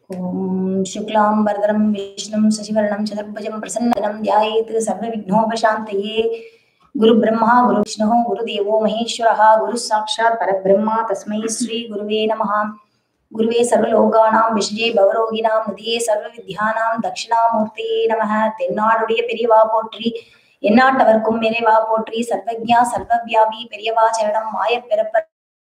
ॐ शुक्लां वरदं विष्णुं शशिवर्णं चतुर्भुजं प्रसन्नवदनं ध्यायेत् सर्वविघ्नोपशान्तये गुरुब्रह्मा गुरुविष्णुः गुरुदेवो महेश्वरः गुरुः साक्षात् परब्रह्मा तस्मै श्रीगुरुवे नमः गुरुवे सर्वलोकानां விஷஜே பவரோகிணாம் நிதியே சர்வ வித்யானாம் தட்சிணாமூர்த்தியே நமः தென்னாடுடைய பெரியவா போற்றி எந்நாட்டவர்க்கும் இறைவா போற்றி சர்வஜா சர்வவியாபி பெரியவா சரணம் மாயப் பிறப்ப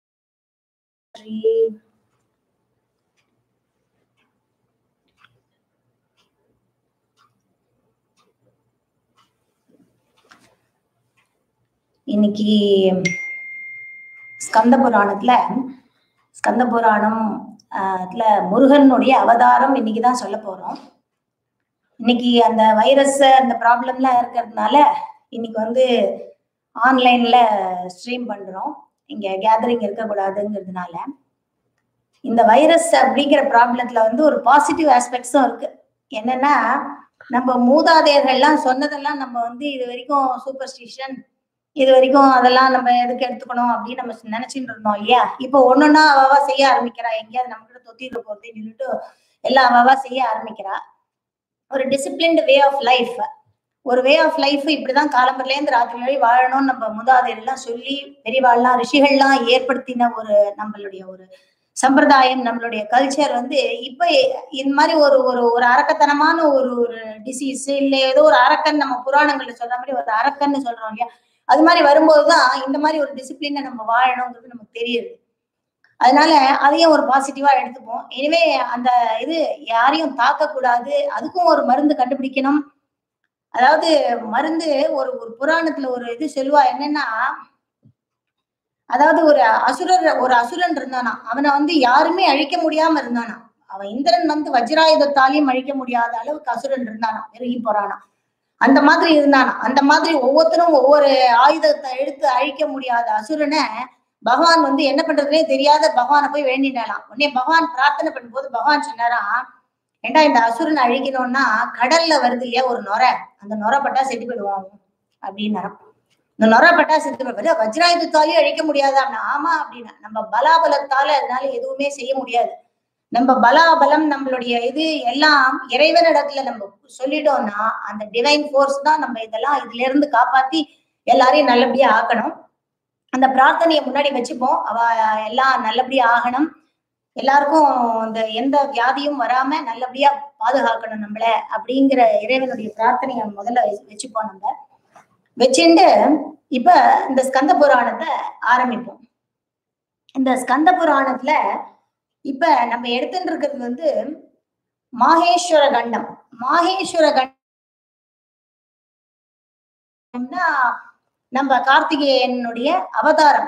இன்னைக்கு ஸ்கந்த புராணத்துல ஸ்கந்த புராணம் ஆஹ்ல முருகனுடைய அவதாரம் இன்னைக்கு தான் சொல்ல போறோம் இன்னைக்கு அந்த வைரஸ் அந்த ப்ராப்ளம்லாம் இருக்கிறதுனால இன்னைக்கு வந்து ஆன்லைன்ல ஸ்ட்ரீம் பண்றோம் இங்க கேதரிங் இருக்கக்கூடாதுங்கிறதுனால இந்த வைரஸ் அப்படிங்கிற ப்ராப்ளத்துல வந்து ஒரு பாசிட்டிவ் ஆஸ்பெக்ட்ஸும் இருக்கு என்னன்னா நம்ம மூதாதையர்கள்லாம் சொன்னதெல்லாம் நம்ம வந்து இது வரைக்கும் சூப்பர்ஸ்டிஷன் இது வரைக்கும் அதெல்லாம் நம்ம எதுக்கு எடுத்துக்கணும் அப்படின்னு நம்ம நினைச்சிட்டு இருந்தோம் இல்லையா இப்போ ஒன்னொன்னா அவவா செய்ய ஆரம்பிக்கிறா எங்கேயாவது நம்ம கிட்ட தொத்திட்டு போறதுன்னு சொல்லிட்டு எல்லாம் அவவா செய்ய ஆரம்பிக்கிறா ஒரு டிசிப்ளின்டு வே ஆஃப் லைஃப் ஒரு வே ஆஃப் லைஃப் இப்படிதான் காலம்பரில இருந்து ராத்திரி வரை வாழணும்னு நம்ம மூதாதையர்லாம் சொல்லி பெரியவாள்லாம் ரிஷிகள்லாம் ஏற்படுத்தின ஒரு நம்மளுடைய ஒரு சம்பிரதாயம் நம்மளுடைய கல்ச்சர் வந்து இப்ப இந்த மாதிரி ஒரு ஒரு ஒரு அரக்கத்தனமான ஒரு ஒரு டிசீஸ் இல்ல ஏதோ ஒரு அரக்கன் நம்ம புராணங்கள்ல சொல்ற மாதிரி ஒரு அரக்கன்னு சொல்றோம் இல்லையா அது மாதிரி வரும்போதுதான் இந்த மாதிரி ஒரு டிசிப்ளினை நம்ம வாழணுங்கிறது நமக்கு தெரியுது அதனால அதையும் ஒரு பாசிட்டிவா எடுத்துப்போம் எனவே அந்த இது யாரையும் தாக்க கூடாது அதுக்கும் ஒரு மருந்து கண்டுபிடிக்கணும் அதாவது மருந்து ஒரு ஒரு புராணத்துல ஒரு இது சொல்லுவா என்னன்னா அதாவது ஒரு அசுரர் ஒரு அசுரன் இருந்தானா அவனை வந்து யாருமே அழிக்க முடியாம இருந்தானா அவன் இந்திரன் வந்து வஜ்ராயுதத்தாலையும் அழிக்க முடியாத அளவுக்கு அசுரன் இருந்தானா பெருகி போறானா அந்த மாதிரி இருந்தானா அந்த மாதிரி ஒவ்வொருத்தரும் ஒவ்வொரு ஆயுதத்தை எடுத்து அழிக்க முடியாத அசுரனை பகவான் வந்து என்ன பண்றதுனே தெரியாத பகவானை போய் வேண்டினாலாம் உடனே பகவான் பிரார்த்தனை பண்ணும்போது பகவான் சொன்னாராம் ஏண்டா இந்த அசுரனை அழிக்கணும்னா கடல்ல வருது இல்லையா ஒரு நொரை அந்த நொரை பட்டா செத்து போயிடுவாங்க அப்படின்னாராம் இந்த நொரை பட்டா செத்து போயிடுவாரு வஜ்ராயுதத்தாலையும் அழிக்க முடியாது அப்படின்னா ஆமா அப்படின்னா நம்ம பலாபலத்தால அதனால எதுவுமே செய்ய முடியாது நம்ம பலாபலம் நம்மளுடைய இது எல்லாம் இறைவனிடத்துல நம்ம சொல்லிட்டோம்னா அந்த டிவைன் ஃபோர்ஸ் தான் நம்ம இதெல்லாம் இதுல இருந்து காப்பாத்தி எல்லாரையும் நல்லபடியா ஆக்கணும் அந்த பிரார்த்தனையை முன்னாடி வச்சுப்போம் அவ எல்லாம் நல்லபடியா ஆகணும் எல்லாருக்கும் இந்த எந்த வியாதியும் வராம நல்லபடியா பாதுகாக்கணும் நம்மள அப்படிங்கிற இறைவனுடைய பிரார்த்தனையை முதல்ல வச்சுப்போம் நம்ம வச்சுட்டு இப்ப இந்த ஸ்கந்த புராணத்தை ஆரம்பிப்போம் இந்த ஸ்கந்த புராணத்துல இப்ப நம்ம எடுத்துட்டு இருக்கிறது வந்து மாகேஸ்வர கண்டம் மாகேஸ்வர கண்டம்னா நம்ம கார்த்திகேயனுடைய அவதாரம்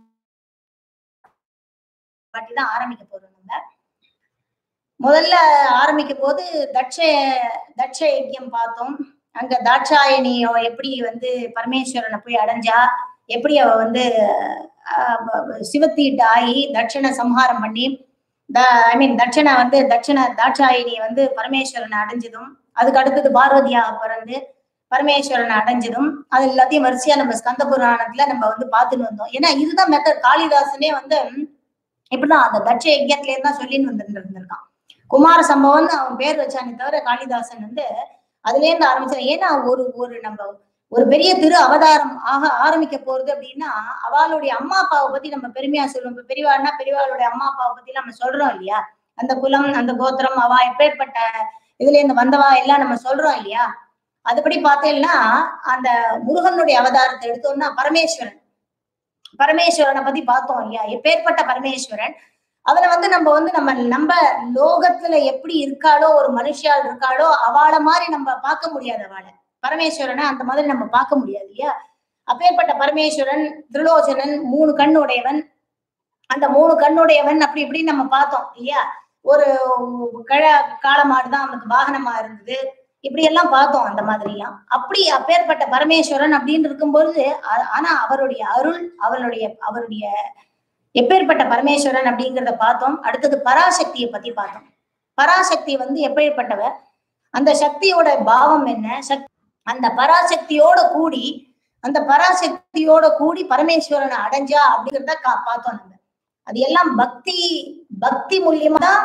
தான் ஆரம்பிக்க போறோம் நம்ம முதல்ல ஆரம்பிக்கும் போது தட்ச தட்ச யஜ்யம் பார்த்தோம் அங்க தாட்சாயணியோ எப்படி வந்து பரமேஸ்வரனை போய் அடைஞ்சா எப்படி அவ வந்து சிவத்தீட்டு ஆகி தட்சணை சம்ஹாரம் பண்ணி ஐ மீன் தட்சணை வந்து தட்சண தாட்சாயினி வந்து பரமேஸ்வரனை அடைஞ்சதும் அதுக்கு அடுத்தது பார்வதியா பிறந்து பரமேஸ்வரனை அடைஞ்சதும் அது எல்லாத்தையும் வரிசையா நம்ம ஸ்கந்த புராணத்துல நம்ம வந்து பார்த்துட்டு வந்தோம் ஏன்னா இதுதான் மெத்தட் காளிதாசனே வந்து இப்படிதான் அந்த தட்ச யஜ்யத்துல இருந்தா சொல்லின்னு வந்து இருந்திருக்கான் குமார சம்பவம் அவன் பேர் வச்சானே தவிர காளிதாசன் வந்து அதுல இருந்து ஆரம்பிச்சான் ஏன்னா ஒரு ஒரு நம்ம ஒரு பெரிய திரு அவதாரம் ஆக ஆரம்பிக்க போறது அப்படின்னா அவளுடைய அம்மா அப்பாவை பத்தி நம்ம பெருமையா சொல்லுவோம் இப்ப பெரியவாள்னா பெரியவாளுடைய அம்மா அப்பாவை பத்தி நம்ம சொல்றோம் இல்லையா அந்த குலம் அந்த கோத்திரம் அவ எப்பேற்பட்ட இதுல இருந்து வந்தவா எல்லாம் நம்ம சொல்றோம் இல்லையா அதுபடி பார்த்தேன்னா அந்த முருகனுடைய அவதாரத்தை எடுத்தோம்னா பரமேஸ்வரன் பரமேஸ்வரனை பத்தி பார்த்தோம் இல்லையா எப்பேற்பட்ட பரமேஸ்வரன் அவனை வந்து நம்ம வந்து நம்ம நம்ம லோகத்துல எப்படி இருக்காளோ ஒரு மனுஷியால் இருக்காளோ அவளை மாதிரி நம்ம பார்க்க முடியாது அவளை பரமேஸ்வரனை அந்த மாதிரி நம்ம பார்க்க முடியாது இல்லையா அப்பேற்பட்ட பரமேஸ்வரன் திருலோச்சனன் மூணு கண் உடையவன் அந்த மூணு கண்ணுடையவன் அப்படி இப்படி நம்ம பார்த்தோம் இல்லையா ஒரு கழ காலமாடு தான் அவனுக்கு வாகனமா இருந்தது இப்படி எல்லாம் பார்த்தோம் அந்த மாதிரி எல்லாம் அப்படி அப்பேற்பட்ட பரமேஸ்வரன் அப்படின்னு இருக்கும்பொழுது ஆனா அவருடைய அருள் அவருடைய அவருடைய எப்பேற்பட்ட பரமேஸ்வரன் அப்படிங்கிறத பார்த்தோம் அடுத்தது பராசக்தியை பத்தி பார்த்தோம் பராசக்தி வந்து எப்பேற்பட்டவ அந்த சக்தியோட பாவம் என்ன சக் அந்த பராசக்தியோட கூடி அந்த பராசக்தியோட கூடி பரமேஸ்வரனை அடைஞ்சா அப்படிங்கிறத கா பார்த்தோம் நம்ம அது எல்லாம் பக்தி பக்தி மூலியமா தான்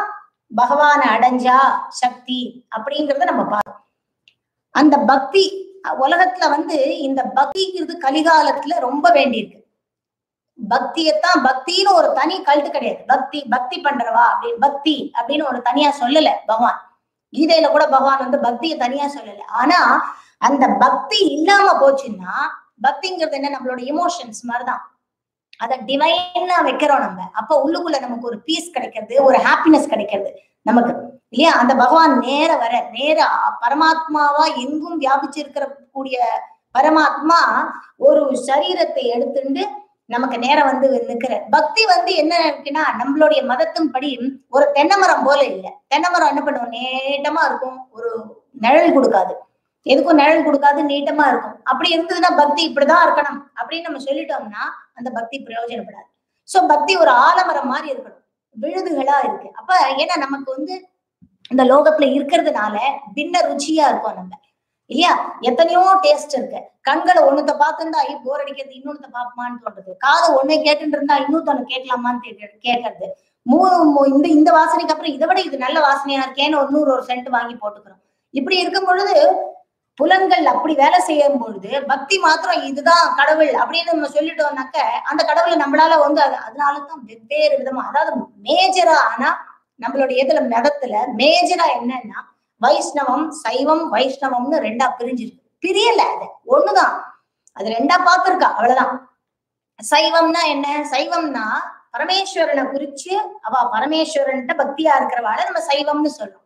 பகவானை அடைஞ்சா சக்தி அப்படிங்கறத நம்ம பார்க்கணும் அந்த பக்தி உலகத்துல வந்து இந்த பக்திங்கிறது கலிகாலத்துல ரொம்ப வேண்டியிருக்கு பக்தியத்தான் பக்தின்னு ஒரு தனி கல்ட்டு கிடையாது பக்தி பக்தி பண்றவா அப்படின்னு பக்தி அப்படின்னு ஒரு தனியா சொல்லல பகவான் கீதையில கூட பகவான் வந்து பக்தியை தனியா சொல்லல ஆனா அந்த பக்தி இல்லாம போச்சுன்னா பக்திங்கிறது என்ன நம்மளோட இமோஷன்ஸ் மாதிரிதான் அதை டிவைனா வைக்கிறோம் நம்ம அப்ப உள்ளுக்குள்ள நமக்கு ஒரு பீஸ் கிடைக்கிறது ஒரு ஹாப்பினஸ் கிடைக்கிறது நமக்கு இல்லையா அந்த பகவான் நேர வர நேர பரமாத்மாவா எங்கும் வியாபிச்சிருக்கிற கூடிய பரமாத்மா ஒரு சரீரத்தை எடுத்துட்டு நமக்கு நேரம் வந்து நிக்கிற பக்தி வந்து என்ன இருக்குன்னா நம்மளுடைய மதத்தின் படி ஒரு தென்னைமரம் போல இல்லை தென்னைமரம் என்ன பண்ணுவோம் நேட்டமா இருக்கும் ஒரு நிழல் கொடுக்காது எதுக்கும் நிழல் கொடுக்காது நீட்டமா இருக்கும் அப்படி இருந்ததுன்னா பக்தி இப்படிதான் இருக்கணும் அப்படின்னு நம்ம சொல்லிட்டோம்னா அந்த பக்தி பிரயோஜனப்படாது சோ பக்தி ஒரு ஆலமரம் மாதிரி இருக்கணும் விழுதுகளா இருக்கு அப்ப ஏன்னா நமக்கு வந்து இந்த லோகத்துல இருக்கிறதுனால பின்ன ருச்சியா இருக்கும் நம்ம இல்லையா எத்தனையோ டேஸ்ட் இருக்கு கண்களை ஒண்ணுத்த பார்த்துருந்தா ஐயோ போர் அடிக்கிறது இன்னொன்னு பார்ப்போமான்னு தோன்றது காதை ஒண்ணு கேட்டுட்டு இருந்தா இன்னொருத்தவனை கேட்கலாமான்னு கேட்க- கேட்கறது மூணு மூ- இந்த இந்த வாசனைக்கு அப்புறம் இதை விட இது நல்ல வாசனையா இருக்கேன்னு ஒரு நூறு ஒரு சென்ட் வாங்கி போட்டுக்கிறோம் இப்படி இருக்கும் பொழுது புலன்கள் அப்படி வேலை செய்யும் பொழுது பக்தி மாத்திரம் இதுதான் கடவுள் அப்படின்னு நம்ம சொல்லிட்டோம்னாக்க அந்த கடவுளை நம்மளால வந்து அது அதனாலதான் வெவ்வேறு விதமா அதாவது மேஜரா ஆனா நம்மளுடைய இதுல மதத்துல மேஜரா என்னன்னா வைஷ்ணவம் சைவம் வைஷ்ணவம்னு ரெண்டா பிரிஞ்சிருக்கு பிரியல அது ஒண்ணுதான் அது ரெண்டா பார்த்திருக்கா அவ்வளவுதான் சைவம்னா என்ன சைவம்னா பரமேஸ்வரனை குறிச்சு அவ பரமேஸ்வரன்ட்ட பக்தியா இருக்கிறவாள நம்ம சைவம்னு சொல்றோம்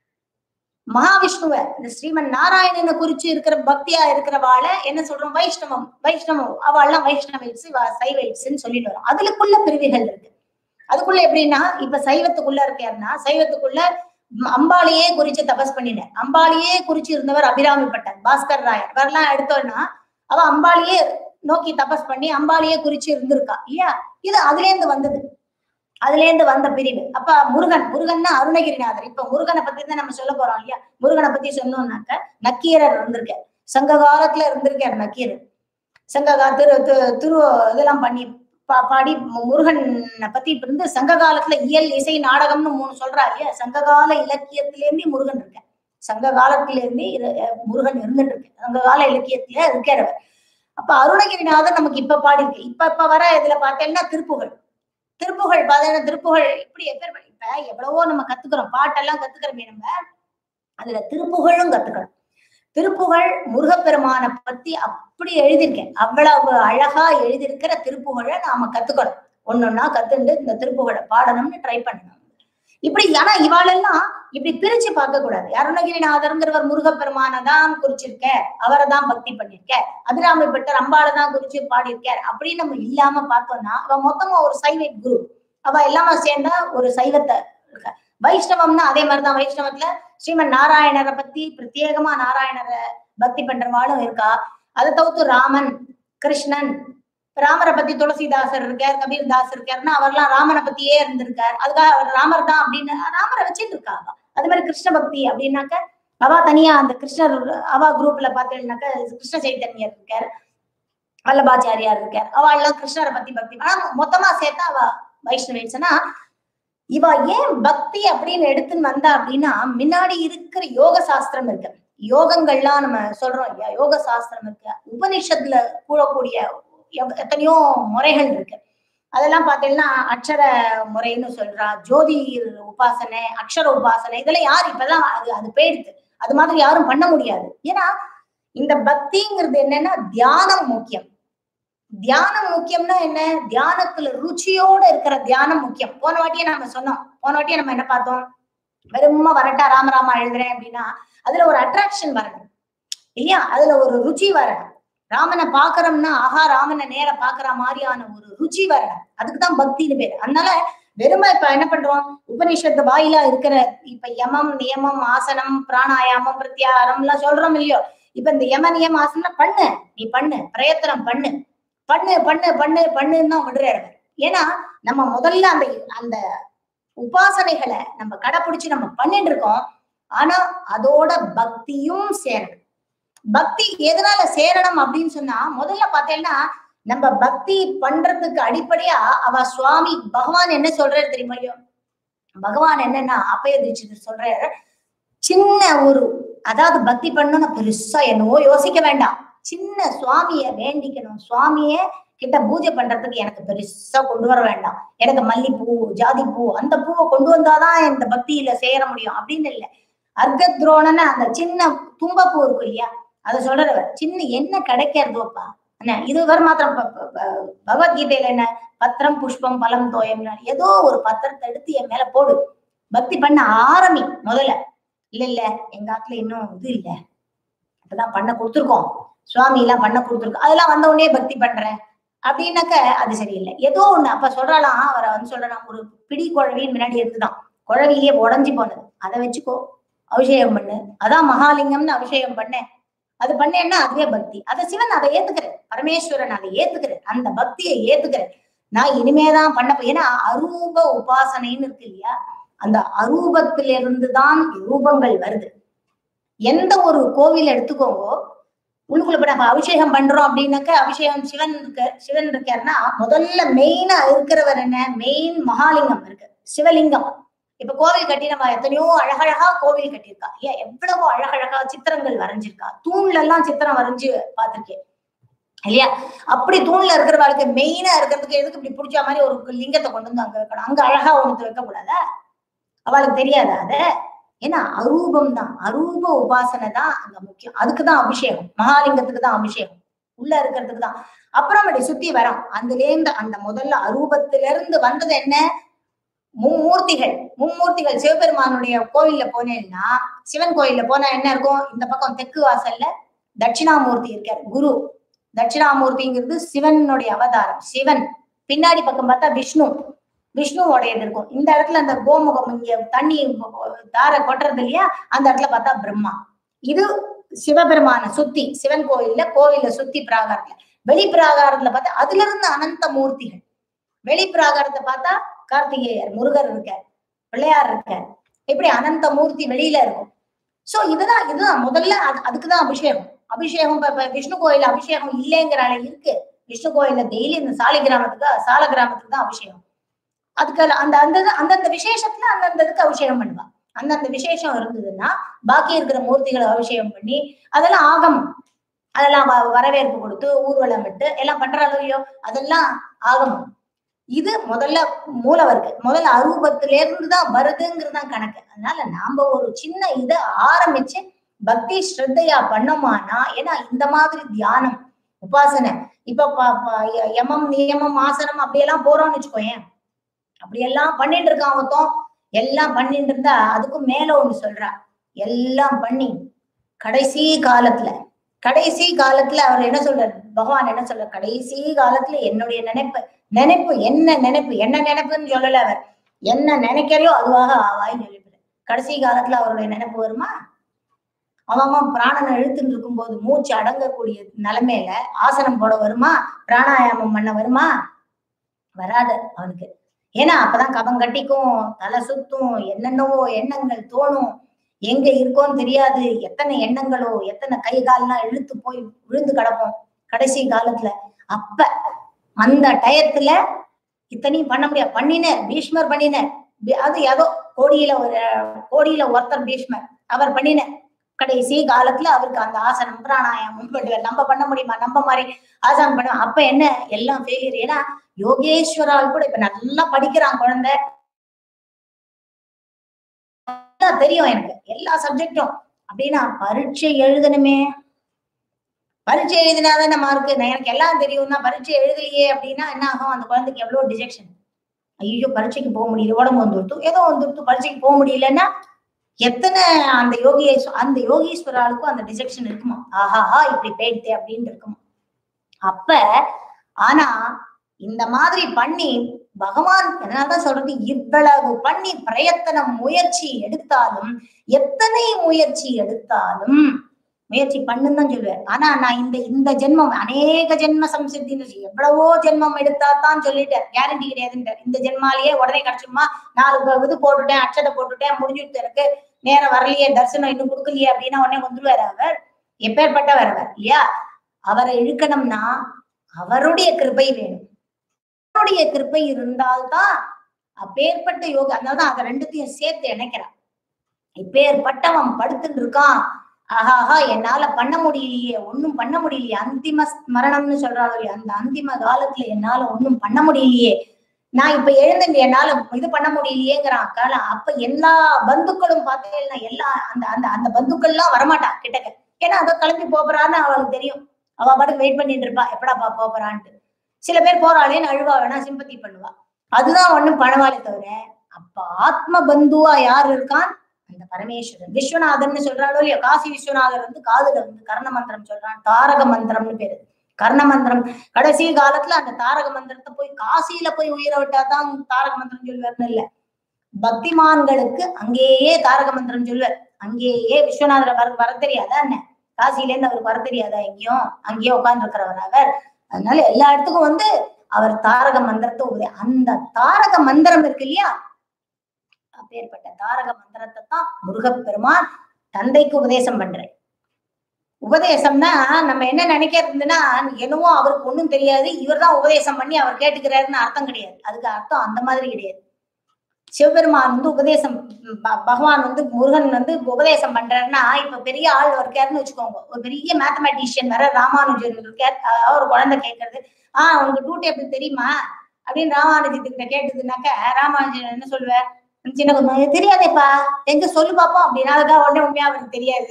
மகாவிஷ்ணுவ இந்த ஸ்ரீமன் நாராயணனை குறிச்சு இருக்கிற பக்தியா இருக்கிறவாள என்ன சொல்றோம் வைஷ்ணவம் வைஷ்ணவம் அவள்லாம் வைஷ்ணவைட்ஸ் சைவைட்ஸ்ன்னு சொல்லிட்டு வரோம் அதுக்குள்ள பிரிவுகள் இருக்கு அதுக்குள்ள எப்படின்னா இப்ப சைவத்துக்குள்ள இருக்காருன்னா சைவத்துக்குள்ள ம், அம்பாளையே குறிச்சு தபஸ் பண்ணினார் அம்பாளையே குறிச்சு இருந்தவர் அபிராமி பட்டர் பாஸ்கர் ராயர் இவரெல்லாம் எடுத்தோம்னா அவ அம்பாளையே நோக்கி தபஸ் பண்ணி அம்பாளையே குறிச்சு இருந்திருக்கா இல்லையா இது அதுல இருந்து வந்தது அதுல இருந்து வந்த பிரிவு அப்ப முருகன் முருகன்னா அருணகிரிநாதர் இப்ப முருகனை பத்தி தான் நம்ம சொல்ல போறோம் இல்லையா முருகனை பத்தி சொன்னோம்னாக்க நக்கீரர் இருந்திருக்கார் சங்க காலத்துல இருந்திருக்கார் நக்கீரர் சங்க கா- திரு திரு- திரு இதெல்லாம் பண்ணி பா- பாடி மு- முருகனை பத்தி இப்ப இருந்து சங்க காலத்துல இயல் இசை நாடகம்னு மூணு சொல்றா இல்லையா சங்ககால இலக்கியத்திலேருந்து முருகன் இருக்க சங்க காலத்தில இருந்து முருகன் இருந்துட்டு இருக்கு சங்க கால இலக்கியத்துல இருக்கிறவர் அப்ப அருணகிரிநாதர் நமக்கு இப்ப பாடிருக்கு இப்ப இப்ப வர இதுல பார்த்தேன்னா திருப்புகழ் திருப்புகழ் பார்த்தீங்கன்னா திருப்புகழ் இப்படி எப்பேர் இப்ப எவ்வளவோ நம்ம கத்துக்கிறோம் பாட்டெல்லாம் கத்துக்கிறோமே நம்ம அதுல திருப்புகழும் கத்துக்கணும் திருப்புகழ் முருகப்பெருமானை பத்தி அப்படி எழுதியிருக்கேன் அவ்வளவு அழகா எழுதியிருக்கிற திருப்புகழை நாம கத்துக்கணும் ஒன்னொன்னா கத்துண்டு இந்த திருப்புகழை பாடணும்னு ட்ரை பண்ணணும் இப்படி ஆனா இவாளெல்லாம் இப்படி பிரிச்சு பார்க்க கூடாது அருணகிரிநாதருங்கிறவர் முருகப்பெருமானை தான் குறிச்சிருக்க அவரை தான் பக்தி பண்ணிருக்க அபிராமிப்பட்டர் அம்பாளை தான் குறிச்சு பாடியிருக்கார் அப்படின்னு நம்ம இல்லாம பார்த்தோம்னா அவ மொத்தமா ஒரு சைவட் குரூப் அவ எல்லாமே சேர்ந்தா ஒரு சைவத்தை இருக்க வைஷ்ணவம்னா அதே மாதிரிதான் வைஷ்ணவத்துல ஸ்ரீமன் நாராயணரை பத்தி பிரத்யேகமா நாராயணரை பக்தி பண்றவாளும் இருக்கா அதை தவிர்த்து ராமன் கிருஷ்ணன் ராமரை பத்தி துளசிதாசர் இருக்கார் கபீர்தாஸ் இருக்காருன்னா அவர்லாம் ராமனை பத்தியே இருந்திருக்கார் அதுக்காக அவர் ராமர் தான் அப்படின்னு ராமரை வச்சுட்டு இருக்கா அவ அது மாதிரி கிருஷ்ண பக்தி அப்படின்னாக்க அவ தனியா அந்த கிருஷ்ணர் அவ குரூப்ல பார்த்தீங்கன்னாக்க கிருஷ்ண சைத்தன்யர் இருக்கார் வல்லபாச்சாரியார் இருக்கார் அவ எல்லாம் கிருஷ்ணரை பத்தி பக்தி ஆனா மொத்தமா சேர்த்தா அவ வைஷ்ணவேட்ஸ்னா இவ ஏன் பக்தி அப்படின்னு எடுத்துன்னு வந்தா அப்படின்னா முன்னாடி இருக்கிற யோக சாஸ்திரம் இருக்கு யோகங்கள்லாம் நம்ம சொல்றோம் இல்லையா யோக சாஸ்திரம் இருக்கு உபனிஷத்துல கூடக்கூடிய எவ்- எத்தனையோ முறைகள் இருக்கு அதெல்லாம் பார்த்தீங்கன்னா அக்ஷர முறைன்னு சொல்றா ஜோதி உபாசனை அக்ஷர உபாசனை இதெல்லாம் யார் இப்பெல்லாம் அது அது போயிடுது அது மாதிரி யாரும் பண்ண முடியாது ஏன்னா இந்த பக்திங்கிறது என்னன்னா தியானம் முக்கியம் தியானம் முக்கியம்னா என்ன தியானத்துல ருச்சியோட இருக்கிற தியானம் முக்கியம் போன வாட்டியே நம்ம சொன்னோம் போன வாட்டியே நம்ம என்ன பார்த்தோம் வெறுமா வரட்டா ராமராமா எழுதுறேன் அப்படின்னா அதுல ஒரு அட்ராக்ஷன் வரணும் இல்லையா அதுல ஒரு ருச்சி வரணும் ராமனை பாக்குறோம்னா ஆஹா ராமனை நேர பாக்குற மாதிரியான ஒரு ருச்சி வரணும் அதுக்குதான் பக்தின்னு பேரு அதனால வெறுமை இப்ப என்ன பண்றோம் உபனிஷத்து வாயிலா இருக்கிற இப்ப யமம் நியமம் ஆசனம் பிராணாயாமம் பிரத்யாகாரம் எல்லாம் சொல்றோம் இல்லையோ இப்ப இந்த யம நியம ஆசனம் பண்ணு நீ பண்ணு பிரயத்தனம் பண்ணு பண்ணு பண்ணு பண்ணு பண்ணுன்னு தான் விடுறாரு அவர். ஏன்னா நம்ம முதல்ல அந்த அந்த உபாசனைகளை நம்ம கடைபிடிச்சு நம்ம பண்ணிட்டு இருக்கோம் ஆனா அதோட பக்தியும் சேரணும் பக்தி எதனால சேரணும் அப்படின்னு சொன்னா முதல்ல பார்த்தேன்னா நம்ம பக்தி பண்றதுக்கு அடிப்படையா அவ சுவாமி பகவான் என்ன சொல்றாரு தெரியுமா இல்லையோ பகவான் என்னன்னா அப்பய தீட்சிதர் சொல்ற சின்ன ஒரு அதாவது பக்தி பண்ணணும் பெருசா என்னவோ யோசிக்க வேண்டாம் சின்ன சுவாமிய வேண்டிக்கணும் சுவாமிய கிட்ட பூஜை பண்றதுக்கு எனக்கு பெருசா கொண்டு வர வேண்டாம் எனக்கு மல்லிப்பூ ஜாதி பூ அந்த பூவை கொண்டு வந்தாதான் இந்த பக்தியில சேர முடியும் அப்படின்னு இல்ல அர்க்கத்ரோணன்னு அந்த சின்ன தும்பப்பூ இருக்கு இல்லையா அதை சொல்றவர் சின்ன என்ன கிடைக்கிறதோப்பா என்ன இது வர மாத்திரம் ப- ப- ப- பகவத்கீதையில என்ன பத்திரம் புஷ்பம் பலம் தோயம் ஏதோ ஒரு பத்திரத்தை எடுத்து என் மேல போடு பக்தி பண்ண ஆரம்பி முதல்ல இல்ல இல்ல எங்க ஆத்துல இன்னும் இது இல்ல இப்பதான் பண்ண கொடுத்துருக்கோம் சுவாமி எல்லாம் பண்ண கொடுத்துருக்கோம் அதெல்லாம் வந்த உடனே பக்தி பண்றேன் அப்படின்னாக்க அது சரியில்லை ஏதோ ஒண்ணு அப்ப சொல்றாளாம் அவரை வந்து சொல்றான் ஒரு பிடி குழவின்னு முன்னாடி இருந்துதான் குழவிலேயே உடஞ்சி போனது அதை வச்சுக்கோ அபிஷேகம் பண்ணு அதான் மகாலிங்கம்னு அபிஷேகம் பண்ணேன் அது பண்ணேன்னா அதுவே பக்தி அதை சிவன் அதை ஏத்துக்கிறேன் பரமேஸ்வரன் அதை ஏத்துக்கிறேன் அந்த பக்தியை ஏத்துக்கிறேன் நான் இனிமேதான் பண்ண போ- ஏன்னா அரூப உபாசனைன்னு இருக்கு இல்லையா அந்த அரூபத்திலிருந்து தான் ரூபங்கள் வருது எந்த ஒரு கோவில் எடுத்துக்கோங்க உள்ளுக்குள்ள இப்ப நம்ம அபிஷேகம் பண்றோம் அப்படின்னாக்க அபிஷேகம் சிவன் இருக்க சிவன் இருக்காருன்னா முதல்ல மெயினா இருக்கிறவர் என்ன மெயின் மகாலிங்கம் இருக்கு சிவலிங்கம் இப்ப கோவில் கட்டி நம்ம எத்தனையோ அழகழகா கோவில் கட்டியிருக்கா ஏன் எவ்வளவோ அழகழகா சித்திரங்கள் வரைஞ்சிருக்கா தூண்ல எல்லாம் சித்திரம் வரைஞ்சு பார்த்திருக்கேன் இல்லையா அப்படி தூண்ல இருக்கிறவளுக்கு மெயினா இருக்கிறதுக்கு எதுக்கு இப்படி பிடிச்ச மாதிரி ஒரு லிங்கத்தை கொண்டு வந்து அங்க வைக்கணும் அங்க அழகா ஒண்ணு வைக்க கூடாதா அவளுக்கு தெரியாதா அத ஏன்னா அரூபம் தான் அரூப உபாசனை தான் அங்க முக்கியம் அதுக்குதான் அபிஷேகம் மகாலிங்கத்துக்கு தான் அபிஷேகம் உள்ள இருக்கிறதுக்கு தான் அப்புறமேட்டு சுத்தி வரோம் அதுல இருந்து அந்த முதல்ல அரூபத்தில இருந்து வந்தது என்ன மும்மூர்த்திகள் மும்மூர்த்திகள் சிவபெருமானுடைய கோவில்ல போனேன்னா சிவன் கோயில்ல போனா என்ன இருக்கும் இந்த பக்கம் தெற்கு வாசல்ல தட்சிணாமூர்த்தி இருக்காரு குரு தட்சிணாமூர்த்திங்கிறது சிவனுடைய அவதாரம் சிவன் பின்னாடி பக்கம் பார்த்தா விஷ்ணு விஷ்ணுவோடையது இருக்கும் இந்த இடத்துல அந்த கோமுகம் இங்க தண்ணி தார கொட்டுறது இல்லையா அந்த இடத்துல பார்த்தா பிரம்மா இது சிவபெருமான சுத்தி சிவன் கோயில்ல கோவில்ல சுத்தி பிராகாரத்துல வெளி பிராகாரத்துல பார்த்தா அதுல இருந்து அனந்த மூர்த்திகள் வெளி பிராகாரத்தை பார்த்தா கார்த்திகேயர் முருகர் இருக்கார் பிள்ளையார் இருக்கார் இப்படி அனந்த மூர்த்தி வெளியில இருக்கும் சோ இதுதான் இதுதான் முதல்ல அது அதுக்குதான் அபிஷேகம் அபிஷேகம் இப்ப- இப்ப விஷ்ணு கோயில்ல அபிஷேகம் இல்லைங்கிறால இருக்கு விஷ்ணு கோயில்ல டெய்லி இந்த சாலை கிராமத்துக்கு சால கிராமத்துக்கு தான் அபிஷேகம் அதுக்கு அந்த அந்த அந்தந்த விசேஷத்துல அந்தந்த இதுக்கு அபிஷேகம் பண்ணுவா அந்தந்த விசேஷம் இருந்ததுன்னா பாக்கி இருக்கிற மூர்த்திகளை அபிஷேகம் பண்ணி அதெல்லாம் ஆகமம் அதெல்லாம் வ- வரவேற்பு கொடுத்து ஊர்வலம் விட்டு எல்லாம் பண்றாளோ இல்லையோ அதெல்லாம் ஆகமம் இது முதல்ல மூலவருக்கு முதல்ல அரூபத்தில இருந்து தான் வருதுங்கிறது தான் கணக்கு அதனால நாம ஒரு சின்ன இதை ஆரம்பிச்சு பக்தி ஸ்ரத்தையா பண்ணோமானா ஏன்னா இந்த மாதிரி தியானம் உபாசனை இப்ப ப- ப- ய- யமம் நியமம் ஆசனம் அப்படியெல்லாம் போறோம்னு வச்சுக்கோயேன் அப்படியெல்லாம் பண்ணிட்டு இருக்கான் ஒருத்தன் எல்லாம் பண்ணிட்டு இருந்தா அதுக்கும் மேல ஒண்ணு சொல்றா எல்லாம் பண்ணி கடைசி காலத்துல கடைசி காலத்துல அவர் என்ன சொல்றார் பகவான் என்ன சொல்றார் கடைசி காலத்துல என்னுடைய நினைப்பு நினைப்பு என்ன நினைப்பு என்ன நினைப்புன்னு சொல்லல அவர் என்ன நினைக்கிறையோ அதுவாக ஆவாயின்னு சொல்லிவிடு கடைசி காலத்துல அவருடைய நினைப்பு வருமா அவன் அவன் பிராணனை இழுத்துட்டு இருக்கும்போது மூச்சு அடங்கக்கூடிய நிலைமையில ஆசனம் போட வருமா பிராணாயாமம் பண்ண வருமா வராது அவனுக்கு ஏன்னா அப்பதான் கபம் கட்டிக்கும் தலை சுத்தும் என்னென்னவோ எண்ணங்கள் தோணும் எங்க இருக்கோன்னு தெரியாது எத்தனை எண்ணங்களோ எத்தனை கை கால்லாம் இழுத்து போய் விழுந்து கிடப்போம் கடைசி காலத்துல அப்ப அந்த டயத்துல இத்தனையும் பண்ண முடியாது பண்ணினர் பீஷ்மர் பண்ணினர் பி- அது ஏதோ கோடியில ஒரு கோடியில ஒருத்தர் பீஷ்மர் அவர் பண்ணினர் கடைசி காலத்துல அவருக்கு அந்த ஆசனம் பிராணாயாமம் பண்ணுவார் நம்ம பண்ண முடியுமா நம்ம மாதிரி ஆசனம் பண்ண அப்ப என்ன எல்லாம் ஃபெயிலியர் ஏன்னா யோகேஸ்வரால் கூட இப்ப நல்லா படிக்கிறான் குழந்தை நல்லா தெரியும் எனக்கு எல்லா சப்ஜெக்டும் அப்படின்னா பரீட்சை எழுதணுமே பரீட்சை எழுதினாதான் மார்க்கு எனக்கு எல்லாம் தெரியும்னா பரீட்சை எழுதலையே அப்படின்னா என்ன ஆகும் அந்த குழந்தைக்கு எவ்வளவு டிஜெக்ஷன் ஐயோ பரீட்சைக்கு போக முடியல உடம்பு வந்துடுத்து ஏதோ வந்துடுத்து பரீட்சைக்கு போக முடியலன்னா எத்தனை அந்த யோகேஸ்வ அந்த யோகீஸ்வராளுக்கும் அந்த டிஜெக்ஷன் இருக்குமா ஆஹாஹா இப்படி போயிடுதே அப்படின்னு இருக்குமா அப்ப ஆனா இந்த மாதிரி பண்ணி பகவான் என்னதான் சொல்றது இவ்வளவு பண்ணி பிரயத்தனம் முயற்சி எடுத்தாலும் எத்தனை முயற்சி எடுத்தாலும் முயற்சி பண்ணுன்னு தான் சொல்லுவார் ஆனா நான் இந்த இந்த ஜென்மம் அநேக ஜென்ம சம்சித்தின்னு சொல்லி எவ்வளவோ ஜென்மம் எடுத்தா தான் சொல்லிட்டார் கேரண்டி கிடையாதுன்றார் இந்த ஜென்மாலேயே உடனே கிடைச்சுமா நாலு ப- இது போட்டுட்டேன் அட்சதை போட்டுட்டேன் முடிஞ்சுட்டு எனக்கு நேரம் வரலையே தரிசனம் இன்னும் கொடுக்கலையே அப்படின்னா உடனே வந்துருவார் அவர் எப்பேற்பட்டவர் அவர் இல்லையா அவரை இழுக்கணும்னா அவருடைய கிருபை வேணும் அவருடைய கிருபை இருந்தால்தான் அப்பேற்பட்ட யோகி அதனாலதான் அதை ரெண்டுத்தையும் சேர்த்து இணைக்கிறான் இப்பேற்பட்டவன் படுத்துட்டு இருக்கான் ஆஹாஹா என்னால பண்ண முடியலையே ஒண்ணும் பண்ண முடியலையே அந்திம மரணம்னு சொல்றாளோ இல்லையா அந்த அந்திம காலத்துல என்னால ஒண்ணும் பண்ண முடியலையே நான் இப்ப எழுந்து என்னால இது பண்ண முடியலையேங்கிறான் காலம் அப்ப எல்லா பந்துக்களும் பார்த்தீங்கன்னா எல்லா அந்த அந்த அந்த பந்துக்கள் எல்லாம் வரமாட்டான் கிட்டக்க ஏன்னா அவ கிளம்பி போறான்னு அவளுக்கு தெரியும் அவ பாட்டுக்கு வெயிட் பண்ணிட்டு இருப்பா எப்படாப்பா போறான்ட்டு சில பேர் போறாளேன்னு அழுவா வேணா சிம்பத்தி பண்ணுவா அதுதான் ஒண்ணும் பணவாளே தவிர அப்ப ஆத்ம பந்துவா யார் இருக்கான் அந்த பரமேஸ்வரன் விஸ்வநாதன் சொல்றாளோ இல்லையோ காசி விஸ்வநாதர் வந்து காதுல வந்து கர்ண மந்திரம் சொல்றான் தாரக மந்திரம்னு பேரு கர்ண மந்திரம் கடைசி காலத்துல அந்த தாரக மந்திரத்தை போய் காசியில போய் உயிரை விட்டாதான் தாரக மந்திரம் சொல்வார்னு இல்ல பக்திமான்களுக்கு அங்கேயே தாரக மந்திரம் சொல்வார் அங்கேயே விஸ்வநாதரை வர வர தெரியாதா என்ன காசில இருந்து அவருக்கு வர தெரியாதா எங்கேயும் அங்கேயே உட்கார்ந்து இருக்கிறவர் அவர் அதனால எல்லா இடத்துக்கும் வந்து அவர் தாரக மந்திரத்தை உபதே அந்த தாரக மந்திரம் இருக்கு இல்லையா அப்பேற்பட்ட தாரக மந்திரத்தை தான் முருகப்பெருமான் தந்தைக்கு உபதேசம் பண்றேன் உபதேசம்னா நம்ம என்ன நினைக்கிறதுன்னா என்னவோ அவருக்கு ஒண்ணும் தெரியாது இவர் தான் உபதேசம் பண்ணி அவர் கேட்டுக்கிறாருன்னு அர்த்தம் கிடையாது அதுக்கு அர்த்தம் அந்த மாதிரி கிடையாது சிவபெருமான் வந்து உபதேசம் ப- பகவான் வந்து முருகன் வந்து உபதேசம் பண்றாருன்னா இப்ப பெரிய ஆள் இருக்காருன்னு வச்சுக்கோங்க ஒரு பெரிய மேத்தமேட்டிஷியன் வேற ராமானுஜன் இருக்கார் அஹ் ஒரு குழந்தை கேட்கறது ஆஹ் உனக்கு டூ டேபிள் தெரியுமா அப்படின்னு ராமானுஜத்துக்கிட்ட கேட்டதுனாக்க ராமானுஜன் என்ன சொல்லுவார் சின்ன குழந்தை, "எனக்கு தெரியாதேப்பா எங்க சொல்லு பாப்போம் அப்படின்னா அதுக்காக உடனே உண்மையா அவருக்கு தெரியாது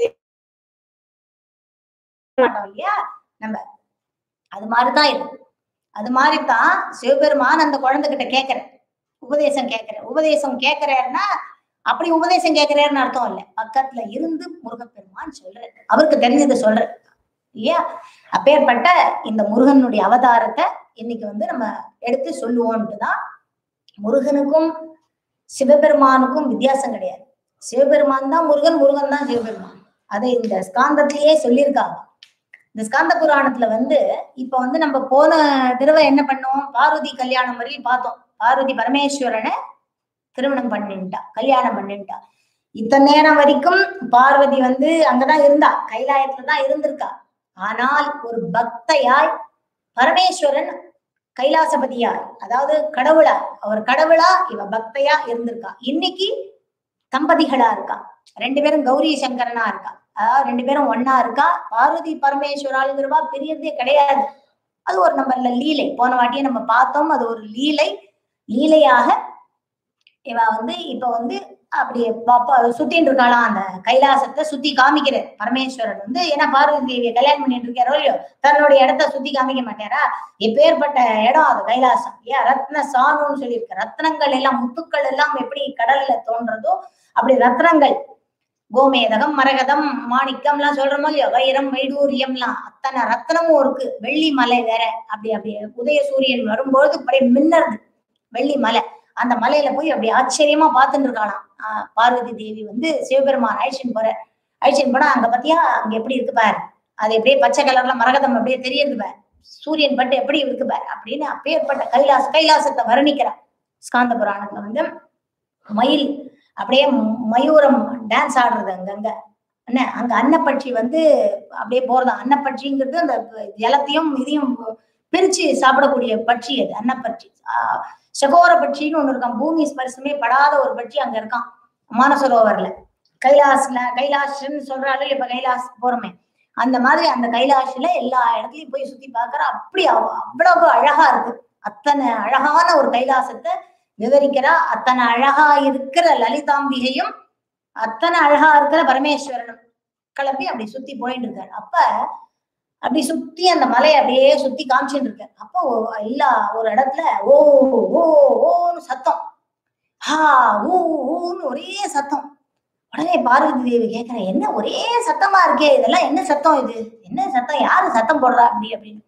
மாட்டோம் இல்லையா நம்ம அது மாதிரிதான் இது அது மாதிரிதான் சிவபெருமான் அந்த குழந்தைகிட்ட கேட்கிற உபதேசம் கேட்கிற உபதேசம் கேட்கிறாருன்னா அப்படி உபதேசம் கேட்கிறாருன்னு அர்த்தம் இல்ல பக்கத்துல இருந்து முருகப்பெருமான் சொல்றாரு அவருக்கு தெரிஞ்சதை சொல்றாரு இல்லையா அப்பேற்பட்ட இந்த முருகனுடைய அவதாரத்தை இன்னைக்கு வந்து நம்ம எடுத்து சொல்லுவோம்ட்டு தான் முருகனுக்கும் சிவபெருமானுக்கும் வித்தியாசம் கிடையாது சிவபெருமான் தான் முருகன் முருகன் தான் சிவபெருமான் அதை இந்த ஸ்காந்தத்திலேயே சொல்லியிருக்காங்க இந்த ஸ்காந்த புராணத்துல வந்து இப்ப வந்து நம்ம போன தடவை என்ன பண்ணோம் பார்வதி கல்யாணம் வரையும் பார்த்தோம் பார்வதி பரமேஸ்வரனை திருமணம் பண்ணிட்டா கல்யாணம் பண்ணிட்டா இத்தனை நேரம் வரைக்கும் பார்வதி வந்து அங்கதான் இருந்தா கைலாயத்துல தான் இருந்திருக்கா ஆனால் ஒரு பக்தையாய் பரமேஸ்வரன் கைலாசபதியார் அதாவது கடவுளா அவர் கடவுளா இவ பக்தையா இருந்திருக்கா இன்னைக்கு தம்பதிகளா இருக்கா ரெண்டு பேரும் கௌரி சங்கரனா இருக்கா அதாவது ரெண்டு பேரும் ஒன்னா இருக்கா பார்வதி பரமேஸ்வராளுங்கிறவா பெரியதே கிடையாது அது ஒரு நம்ம லீலை போன வாட்டியே நம்ம பார்த்தோம் அது ஒரு லீலை லீலையாக இவ வந்து இப்ப வந்து அப்படி பாப்பா சுத்தின்னு இருக்காளாம் அந்த கைலாசத்தை சுத்தி காமிக்கிற பரமேஸ்வரன் வந்து ஏன்னா பார்வதி தேவியை கல்யாணம் பண்ணிட்டு இருக்காரோ இல்லையோ தன்னுடைய இடத்த சுத்தி காமிக்க மாட்டாரா எப்பேற்பட்ட இடம் அது கைலாசம் ஏன் ரத்ன சாணுன்னு சொல்லியிருக்கு ரத்னங்கள் எல்லாம் முத்துக்கள் எல்லாம் எப்படி கடல்ல தோன்றதோ அப்படி ரத்னங்கள் கோமேதகம் மரகதம் மாணிக்கம் எல்லாம் சொல்றோமோ இல்லையோ வைரம் வைடூரியம்லாம் அத்தனை ரத்னமும் இருக்கு வெள்ளி மலை வேற அப்படி அப்படி உதய சூரியன் வரும்போது அப்படியே மின்னறது வெள்ளி மலை அந்த மலையில போய் அப்படி ஆச்சரியமா பார்த்துட்டு இருக்காளாம் ஆஹ் பார்வதி தேவி வந்து சிவபெருமான் அழிச்சின்னு போற அழிச்சின்னு போனா அங்க பாத்தியா அங்க எப்படி இருக்கு பாரு அது அப்படியே பச்சை கலர்ல மரகதம் அப்படியே தெரியுது பாரு சூரியன் பட்டு எப்படி இருக்கு பாரு அப்படின்னு அப்பேற்பட்ட கைலாச கைலாசத்தை வர்ணிக்கிறார் ஸ்காந்த புராணத்துல வந்து மயில் அப்படியே மயூரம் டான்ஸ் ஆடுறது அங்கங்க என்ன அங்க அன்னப்பட்சி வந்து அப்படியே போறதா அன்னப்பட்சிங்கிறது அந்த ஜலத்தையும் இதையும் பிரிச்சு சாப்பிடக்கூடிய பட்சி அது அன்னப்பட்சி ஆஹ் சகோர பட்சின்னு ஒண்ணு இருக்கான் பூமி ஸ்பர்சமே படாத ஒரு பட்சி அங்க இருக்கான் மானசரோவர்ல கைலாஸ்ல கைலாஷ்ன்னு சொல்றாள் இப்ப கைலாஸ் போறோமே அந்த மாதிரி அந்த கைலாஷ்ல எல்லா இடத்துலயும் போய் சுத்தி பாக்குற அப்படி அவ்- அவ்வளவு அழகா இருக்கு அத்தனை அழகான ஒரு கைலாசத்தை விவரிக்கிறா அத்தனை அழகா இருக்கிற லலிதாம்பிகையும் அத்தனை அழகா இருக்கிற பரமேஸ்வரனும் கிளம்பி அப்படி சுத்தி போயிட்டு இருக்காரு அப்ப அப்படி சுத்தி அந்த மலையை அப்படியே சுத்தி காமிச்சுட்டு இருக்காரு அப்போ ஒ- எல்லா ஒரு இடத்துல ஓ ஓ ஓன்னு சத்தம் ஹா ஊ ஊன்னு ஒரே சத்தம் உடனே பார்வதி தேவி கேக்குறேன் என்ன ஒரே சத்தமா இருக்கே இதெல்லாம் என்ன சத்தம் இது என்ன சத்தம் யாரு சத்தம் போடுறா அப்படி அப்படின்னு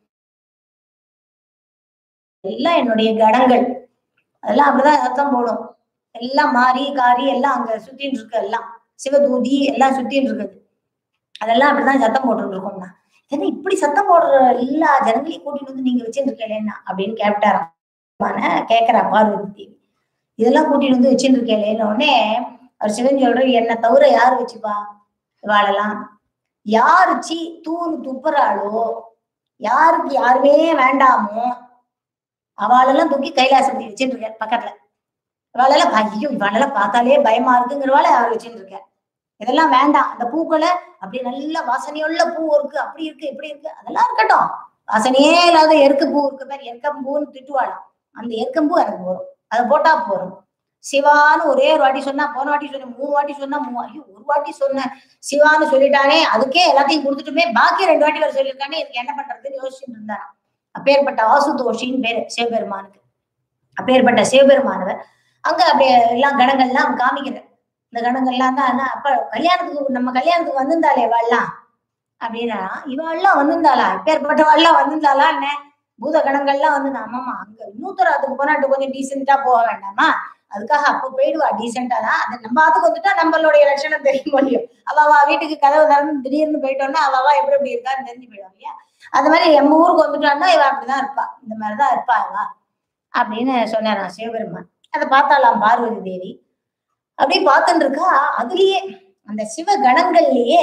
எல்லாம் என்னுடைய கடங்கள் அதெல்லாம் அப்படிதான் சத்தம் போடும் எல்லாம் மாறி காரி எல்லாம் அங்க சுத்தின்னு இருக்கு எல்லாம் சிவதூதி எல்லாம் சுத்தின்னு இருக்குது அதெல்லாம் அப்படிதான் சத்தம் போட்டுட்டு இருக்கோம்னா என்ன இப்படி சத்தம் போடுற எல்லா ஜனங்களையும் கூட்டிட்டு வந்து நீங்க வச்சுட்டு இருக்கேன் அப்படின்னு கேப்டாராம் கேக்குறா பார்வதி தேவி இதெல்லாம் கூட்டிட்டு வந்து வச்சுட்டு இருக்கேன் உடனே அவர் சிவன் சொல்றாரு என்ன தவிர யாரு வச்சுப்பா இவாளெல்லாம் யாரு சீ தூணு துப்புறாளோ யாருக்கு யாருமே வேண்டாமோ அவளெல்லாம் தூக்கி கைலாசபதி வச்சுட்டு இருக்க பக்கத்துல இவாளெல்லாம் ஐயோ இவாளெல்லாம் பார்த்தாலே பயமா இருக்குங்கிறவாள அவர் வச்சுட்டு இருக்கார் இதெல்லாம் வேண்டாம் அந்த பூக்களை அப்படி நல்ல வாசனையுள்ள பூ இருக்கு அப்படி இருக்கு இப்படி இருக்கு அதெல்லாம் இருக்கட்டும் வாசனையே இல்லாத எருக்கு பூ இருக்கு பேர் எருக்கம்பூன்னு திட்டுவாளாம் அந்த எருக்கம்பூ எனக்கு போறோம் அதை போட்டா போறோம் சிவான்னு ஒரே ஒரு வாட்டி சொன்னா போன வாட்டி சொன்னேன் மூணு வாட்டி சொன்னா மூணு ஐயோ ஒரு வாட்டி சொன்னேன் சிவான்னு சொல்லிட்டானே அதுக்கே எல்லாத்தையும் கொடுத்துட்டுமே பாக்கி ரெண்டு வாட்டி வர சொல்லியிருக்கானே இதுக்கு என்ன பண்றதுன்னு யோசிச்சுட்டு இருந்தான் அப்பேற்பட்ட ஆசுதோஷின்னு பேரு சிவபெருமானுக்கு அப்பேற்பட்ட சிவபெருமானவர் அங்க அப்படியே எல்லாம் கணங்கள்லாம் அவன் காமிக்கிறார் இந்த கணங்கள்லாம் தான் என்ன, அப்ப கல்யாணத்துக்கு நம்ம கல்யாணத்துக்கு வந்திருந்தாளே இவாள்லாம் அப்படின்னா இவாள்லாம் வந்திருந்தாளா இப்பேற்பட்டவாள்லாம் வந்திருந்தாளா என்ன பூத கணங்கள்லாம் வந்து ஆமாமா அங்க இன்னொருத்தராத்துக்கு போனாட்டு கொஞ்சம் டீசெண்டா போக வேண்டாமா அதுக்காக அப்ப போயிடுவா டீசெண்டா தான் அது நம்ம ஆத்துக்கு வந்துட்டா நம்மளுடைய லட்சணம் தெரியும் முடியும் அவ அவ வீட்டுக்கு கதவு திறந்து திடீர்னு போயிட்டோம்னா அவ அவ எப்படி எப்படி இருக்கான்னு தெரிஞ்சு போயிடும் இல்லையா அது மாதிரி நம்ம ஊருக்கு வந்துட்டான்னா இவ அப்படிதான் இருப்பா இந்த மாதிரிதான் இருப்பா இவ அப்படின்னு சொன்னாராம் சிவபெருமான் அதை பார்த்தாலாம் பார்வதி தேவி அப்படியே பார்த்துட்டு இருக்கா அதுலயே அந்த சிவ கணங்கள்லயே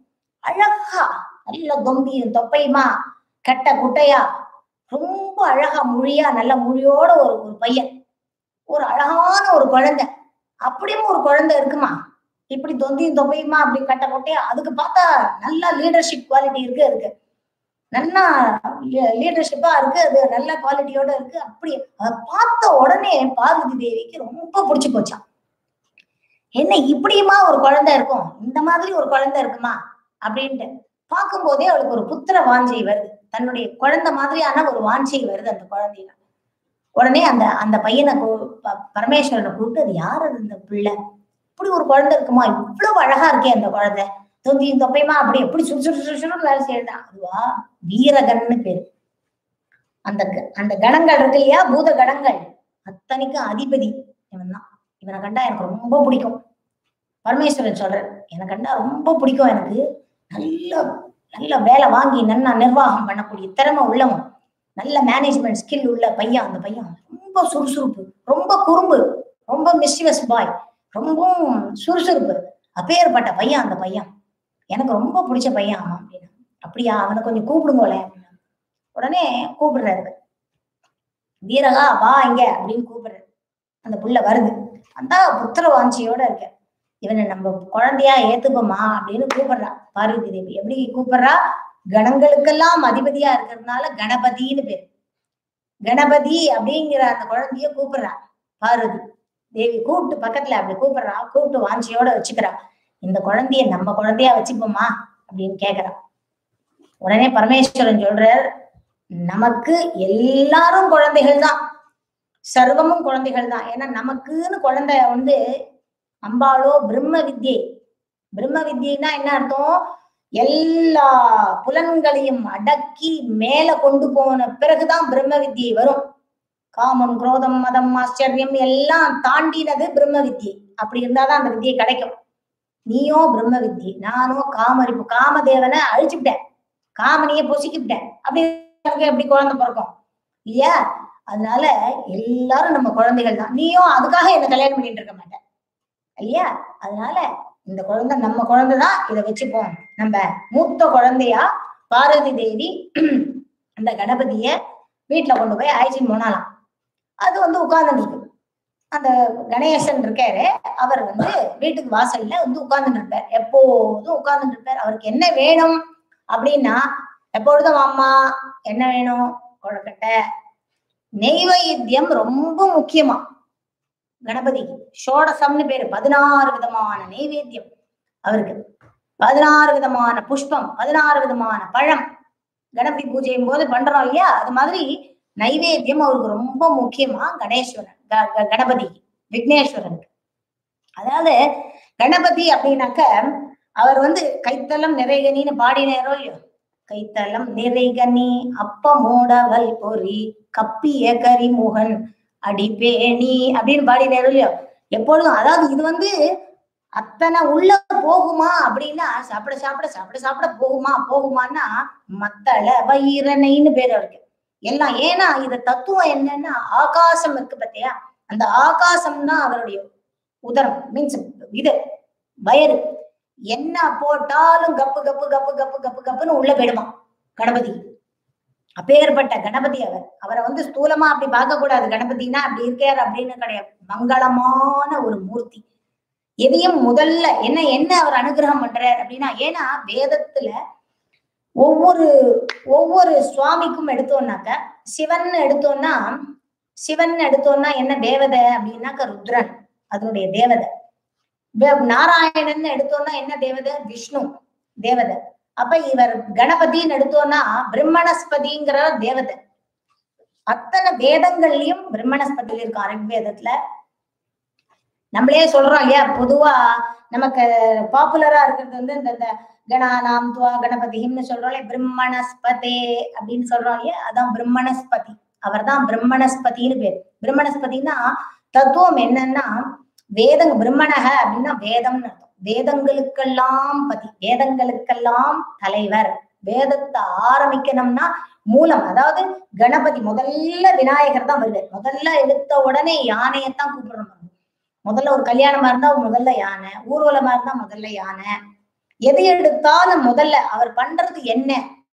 அழகா நல்ல தொம்பியும் தொப்பையுமா கட்ட குட்டையா ரொம்ப அழகா மொழியா நல்ல மொழியோட ஒரு ஒரு பையன் ஒரு அழகான ஒரு குழந்தை அப்படியும் ஒரு குழந்தை இருக்குமா இப்படி தொந்தியும் தொப்பையுமா அப்படி கட்ட கொட்டையா அதுக்கு பார்த்தா நல்ல லீடர்ஷிப் குவாலிட்டி இருக்கு அதுக்கு நல்லா லீடர்ஷிப்பா இருக்கு அது நல்ல குவாலிட்டியோட இருக்கு அப்படி அதை பார்த்த உடனே பார்வதி தேவிக்கு ரொம்ப பிடிச்சு போச்சான் என்ன இப்படியுமா ஒரு குழந்தை இருக்கும் இந்த மாதிரி ஒரு குழந்தை இருக்குமா அப்படின்ட்டு பார்க்கும்போதே அவளுக்கு ஒரு புத்திர வாஞ்சை வருது தன்னுடைய குழந்தை மாதிரியான ஒரு வாஞ்சை வருது அந்த குழந்தையில உடனே அந்த அந்த பையனை கூ- ப- பரமேஸ்வரனை கூப்பிட்டு அது யார் அது இந்த பிள்ளை இப்படி ஒரு குழந்தை இருக்குமா இவ்வளவு அழகா இருக்கே அந்த குழந்தை தொந்தியும் தொப்பையுமா அப்படி எப்படி சுடு சுடு சுடு சுடுன்னு வேலை செய்யறா அதுவா வீரகன்னு பேரு அந்த க- அந்த கணங்கள் இருக்கு இல்லையா பூத கணங்கள் அத்தனைக்கும் அதிபதி இவன் தான் இவனை கண்டா எனக்கு ரொம்ப பிடிக்கும் பரமேஸ்வரன் சொல்றார் எனக்கு கண்டா ரொம்ப பிடிக்கும் எனக்கு நல்ல நல்ல வேலை வாங்கி நல்லா நிர்வாகம் பண்ணக்கூடிய திறமை உள்ளவன் நல்ல மேனேஜ்மெண்ட் ஸ்கில் உள்ள பையன் அந்த பையன் ரொம்ப சுறுசுறுப்பு ரொம்ப குறும்பு ரொம்ப மிஸ்டிவஸ் பாய் ரொம்பவும் சுறுசுறுப்பு அப்பேற்பட்ட பையன் அந்த பையன் எனக்கு ரொம்ப பிடிச்ச பையன் அவன் அப்படின்னு அப்படியா அவனை கொஞ்சம் கூப்பிடுங்களேன் அப்படின்னா. உடனே கூப்பிடுறாரு இவர். வீரகா வா இங்க அப்படின்னு கூப்பிடுறாரு அந்த புள்ள வருது அந்த புத்திர வாஞ்சியோட இருக்க இவனை நம்ம குழந்தையா ஏத்துப்போமா அப்படின்னு கூப்பிடுறா பார்வதி தேவி எப்படி கூப்பிடுறா கணங்களுக்கெல்லாம் அதிபதியா இருக்கிறதுனால கணபதின்னு பேர் கணபதி அப்படிங்கிற அந்த குழந்தைய கூப்பிடுறா பார்வதி தேவி கூப்பிட்டு பக்கத்துல அப்படி கூப்பிடுறா கூப்பிட்டு வாஞ்சியோட வச்சுக்கிறா இந்த குழந்தைய நம்ம குழந்தையா வச்சுப்போமா அப்படின்னு கேக்குறா உடனே பரமேஸ்வரன் சொல்றார் நமக்கு எல்லாரும் குழந்தைகள் தான் சர்வமும் குழந்தைகள் தான் ஏன்னா நமக்குன்னு குழந்தை வந்து அம்பாளோ பிரம்ம வித்யை பிரம்ம வித்யைனா என்ன அர்த்தம் எல்லா புலன்களையும் அடக்கி மேல கொண்டு போன பிறகுதான் பிரம்ம வித்யை வரும் காமம் குரோதம் மதம் ஆச்சரியம் எல்லாம் தாண்டினது பிரம்ம வித்யை அப்படி இருந்தாதான் அந்த வித்யை கிடைக்கும் நீயோ பிரம்ம வித்யை நானோ காமரிப்பு காமதேவனை அழிச்சுவிட்டேன் காமனிய பொசிக்கிவிட்டேன் அப்படி எனக்கு எப்படி குழந்தை பிறக்கும் இல்லையா அதனால எல்லாரும் நம்ம குழந்தைகள் தான் நீயும் அதுக்காக என்ன கல்யாணம் பண்ணிட்டு இருக்க மாட்டேன் இல்லையா அதனால இந்த குழந்தை நம்ம குழந்தை தான் இதை வச்சுப்போம் நம்ம மூத்த குழந்தையா பார்வதி தேவி அந்த கணபதிய வீட்டுல கொண்டு போய் அழைச்சின்னு போனாலாம் அது வந்து உட்கார்ந்துட்டு இருக்கு அந்த கணேசன் இருக்காரு அவர் வந்து வீட்டுக்கு வாசல்ல வந்து உட்கார்ந்துட்டு இருப்பார் எப்போதும் உட்கார்ந்துட்டு இருப்பார் அவருக்கு என்ன வேணும் அப்படின்னா எப்பொழுதும் அம்மா என்ன வேணும் கொழுக்கட்டை நெய்வேத்தியம் ரொம்ப முக்கியமா கணபதிக்கு ஷோடசம்னு பேரு பதினாறு விதமான நெய்வேத்தியம் அவருக்கு பதினாறு விதமான புஷ்பம் பதினாறு விதமான பழம் கணபதி பூஜையும் போது பண்றோம் இல்லையா அது மாதிரி நைவேத்தியம் அவருக்கு ரொம்ப முக்கியமா கணேஸ்வரன் க- க- கணபதி விக்னேஸ்வரனுக்கு அதாவது கணபதி அப்படின்னாக்க அவர் வந்து கைத்தலம் நிறைகனின்னு பாடினாரோ இல்லையோ கைத்தலம் நிறைகனி அப்பமோடவல் பொறி கப்பிய கரிமுகன் அடிப்பேணி அப்படின்னு பாடினாரோ இல்லையோ எப்பொழுதும் அதாவது இது வந்து அத்தனை உள்ள போகுமா அப்படின்னா சாப்பிட சாப்பிட சாப்பிட சாப்பிட போகுமா போகுமான்னா மத்தள வயிறனைன்னு பேர் அவருக்கு எல்லாம் ஏன்னா இது தத்துவம் என்னன்னா ஆகாசம் இருக்கு பத்தியா அந்த ஆகாசம் தான் அவருடைய உதரம் மீன்ஸ் இது வயறு என்ன போட்டாலும் கப்பு கப்பு கப்பு கப்பு கப்பு கப்புன்னு உள்ள போயிடுமா கணபதி அப்பேற்பட்ட கணபதி அவர் அவரை வந்து ஸ்தூலமா அப்படி பார்க்க கூடாது கணபதினா அப்படி இருக்காரு அப்படின்னு கிடையாது மங்களமான ஒரு மூர்த்தி எதையும் முதல்ல என்ன என்ன அவர் அனுகிரகம் பண்றார் அப்படின்னா ஏன்னா வேதத்துல ஒவ்வொரு ஒவ்வொரு சுவாமிக்கும் எடுத்தோம்னாக்க சிவன் எடுத்தோம்னா சிவன் எடுத்தோம்னா என்ன தேவதை அப்படின்னாக்க ருத்ரன் அதனுடைய தேவதை வே- நாராயணன் எடுத்தோம்னா என்ன தேவதை விஷ்ணு தேவதை அப்ப இவர் கணபதின்னு எடுத்தோம்னா பிரம்மணஸ்பதிங்கிற தேவதை அத்தனை வேதங்கள்லயும் பிரம்மணஸ்பதி இருக்கு ரிக்வேதத்துல நம்மளே சொல்றோம் இல்லையா பொதுவா நமக்கு பாப்புலரா இருக்கிறது வந்து இந்த இந்த கணானாம் துவா கணபதின்னு சொல்றோம் இல்லையா பிரம்மணஸ்பதே அப்படின்னு சொல்றோம் இல்லையா அதான் பிரம்மணஸ்பதி அவர்தான் பிரம்மணஸ்பதின்னு பேர் பிரம்மணஸ்பதினா தத்துவம் என்னன்னா வேதங்க பிரம்மணக அப்படின்னா வேதம்னு அர்த்தம் வேதங்களுக்கெல்லாம் பதி வேதங்களுக்கெல்லாம் தலைவர் வேதத்தை ஆரம்பிக்கணும்னா மூலம் அதாவது கணபதி முதல்ல விநாயகர் தான் வருவார் முதல்ல எடுத்த உடனே யானையத்தான் கூப்பிடணும் நம்ம. முதல்ல ஒரு கல்யாணமா இருந்தா முதல்ல யானை ஊர்வலமா இருந்தா முதல்ல யானை எது எடுத்தாலும் முதல்ல அவர் பண்றது என்ன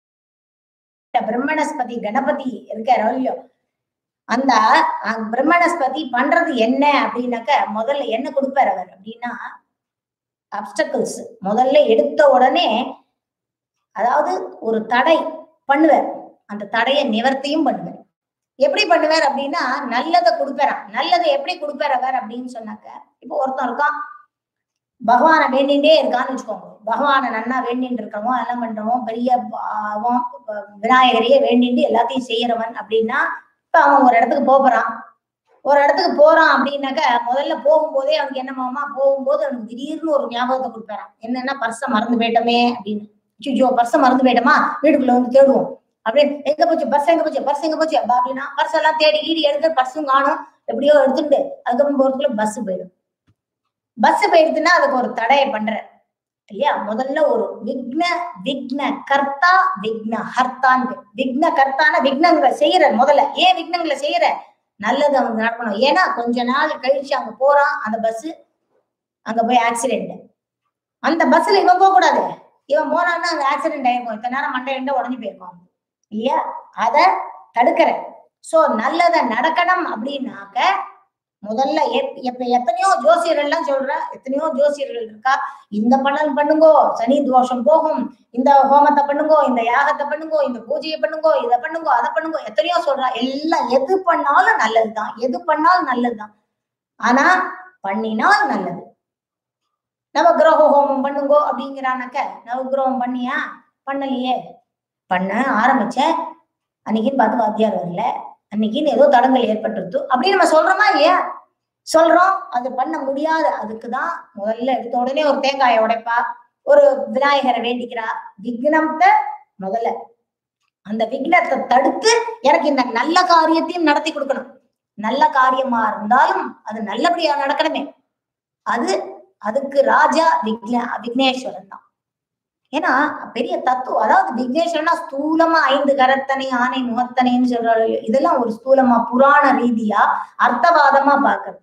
இந்த பிரம்மணஸ்பதி கணபதி இருக்காரு இல்லையோ அந்த அஹ், பிரம்மணஸ்பதி பண்றது என்ன அப்படின்னாக்க முதல்ல என்ன கொடுப்பார் அவர் அப்படின்னா அப்டக்கிள்ஸ் முதல்ல எடுத்த உடனே அதாவது ஒரு தடை பண்ணுவார் அந்த தடையை நிவர்த்தியும் பண்ணுவார் எப்படி பண்ணுவார் அப்படின்னா நல்லதை கொடுப்பாராம் நல்லதை எப்படி கொடுப்பார் அவர் அப்படின்னு சொன்னாக்க இப்போ ஒருத்தன் இருக்கான் பகவானை வேண்டிகிட்டே இருக்கான்னு வச்சுக்கோங்க பகவானை நன்னா வேண்டிட்டு இருக்கிறவன் எல்லாம் பண்றவன் பெரிய ப- அவன் ப- விநாயகரையே வேண்டிட்டு எல்லாத்தையும் செய்யறவன் அப்படின்னா இப்ப அவன் ஒரு இடத்துக்கு போறான் ஒரு இடத்துக்கு போறான் அப்படின்னாக்க முதல்ல போகும்போதே அவனுக்கு என்னமாமா போகும்போது அவனுக்கு திடீர்னு ஒரு ஞாபகத்தை கொடுப்பாரான் என்னன்னா பர்ஸை மறந்து போயிட்டோமே அப்படின்னு ஐயோ பர்ஸை மறந்து போயிட்டோமா வீட்டுக்குள்ள வந்து தேடுவோம் அப்படின்னு எங்க போச்சு பர்ஸ் எங்க போச்சு பர்ஸ் எங்க போச்சு அப்பா அப்படின்னா பர்ஸ் எல்லாம் தேடி கீடி எடுத்து பர்ஸும் காணும் எப்படியோ எடுத்துட்டு அதுக்கப்புறம் போறதுக்குள்ள பஸ் போயிடும் பஸ் போயிடுதுன்னா அதுக்கு ஒரு தடையை பண்ற இல்லையா முதல்ல ஒரு விக்ன விக்ன கர்த்தா விக்ன ஹர்த்தான் பேர். விக்ன கர்த்தான விக்னங்களை செய்யற முதல்ல ஏன் விக்னங்களை செய்யற நல்லது அவனுக்கு நடக்கணும் ஏன்னா கொஞ்ச நாள் கழிச்சு அங்க போறான் அந்த பஸ் அங்க போய் ஆக்சிடென்ட் அந்த பஸ்ல இவன் போக கூடாது இவன் போனான்னா அங்க ஆக்சிடென்ட் ஆயிருக்கும் இத்தனை நேரம் மண்டை ரெண்டு உடஞ்சு போயிருக்கும் இல்லையா அத தடுக்கிற சோ நல்லத நடக்கணும் அப்படின்னாக்க முதல்ல எப்- எப்ப எத்தனையோ ஜோசியர்கள் எல்லாம் சொல்ற எத்தனையோ ஜோசியர்கள் இருக்கா இந்த பலன் பண்ணுங்கோ சனி தோஷம் போகும் இந்த ஹோமத்தை பண்ணுங்கோ இந்த யாகத்தை பண்ணுங்கோ இந்த பூஜையை பண்ணுங்கோ இதை பண்ணுங்கோ அதை பண்ணுங்கோ எத்தனையோ சொல்றா எல்லாம் எது பண்ணாலும் நல்லதுதான் எது பண்ணாலும் நல்லதுதான் ஆனா பண்ணினால் நல்லது நவகிரக ஹோமம் பண்ணுங்கோ அப்படிங்கிறானாக்க நவகிரகம் பண்ணியா பண்ணலையே பண்ண ஆரம்பிச்ச அன்னைக்குன்னு பார்த்து வாத்தியார் வரல அன்னைக்குன்னு ஏதோ தடங்கள் ஏற்பட்டுருது அப்படின்னு நம்ம சொல்றோமா இல்லையா சொல்றோம் அது பண்ண முடியாது அதுக்குதான் முதல்ல எடுத்த உடனே ஒரு தேங்காயை உடைப்பா ஒரு விநாயகரை வேண்டிக்கிறா விக்னத்தை முதல்ல அந்த விக்னத்தை தடுத்து எனக்கு இந்த நல்ல காரியத்தையும் நடத்தி கொடுக்கணும் நல்ல காரியமா இருந்தாலும் அது நல்லபடியா நடக்கணுமே அது அதுக்கு ராஜா விக்ன விக்னேஸ்வரன் தான் ஏன்னா பெரிய தத்துவம் அதாவது விக்னேஸ்வரனா ஸ்தூலமா ஐந்து கரத்தனை ஆனை முகத்தனைன்னு சொல்றாரு இதெல்லாம் ஒரு ஸ்தூலமா புராண ரீதியா அர்த்தவாதமா பார்க்கறது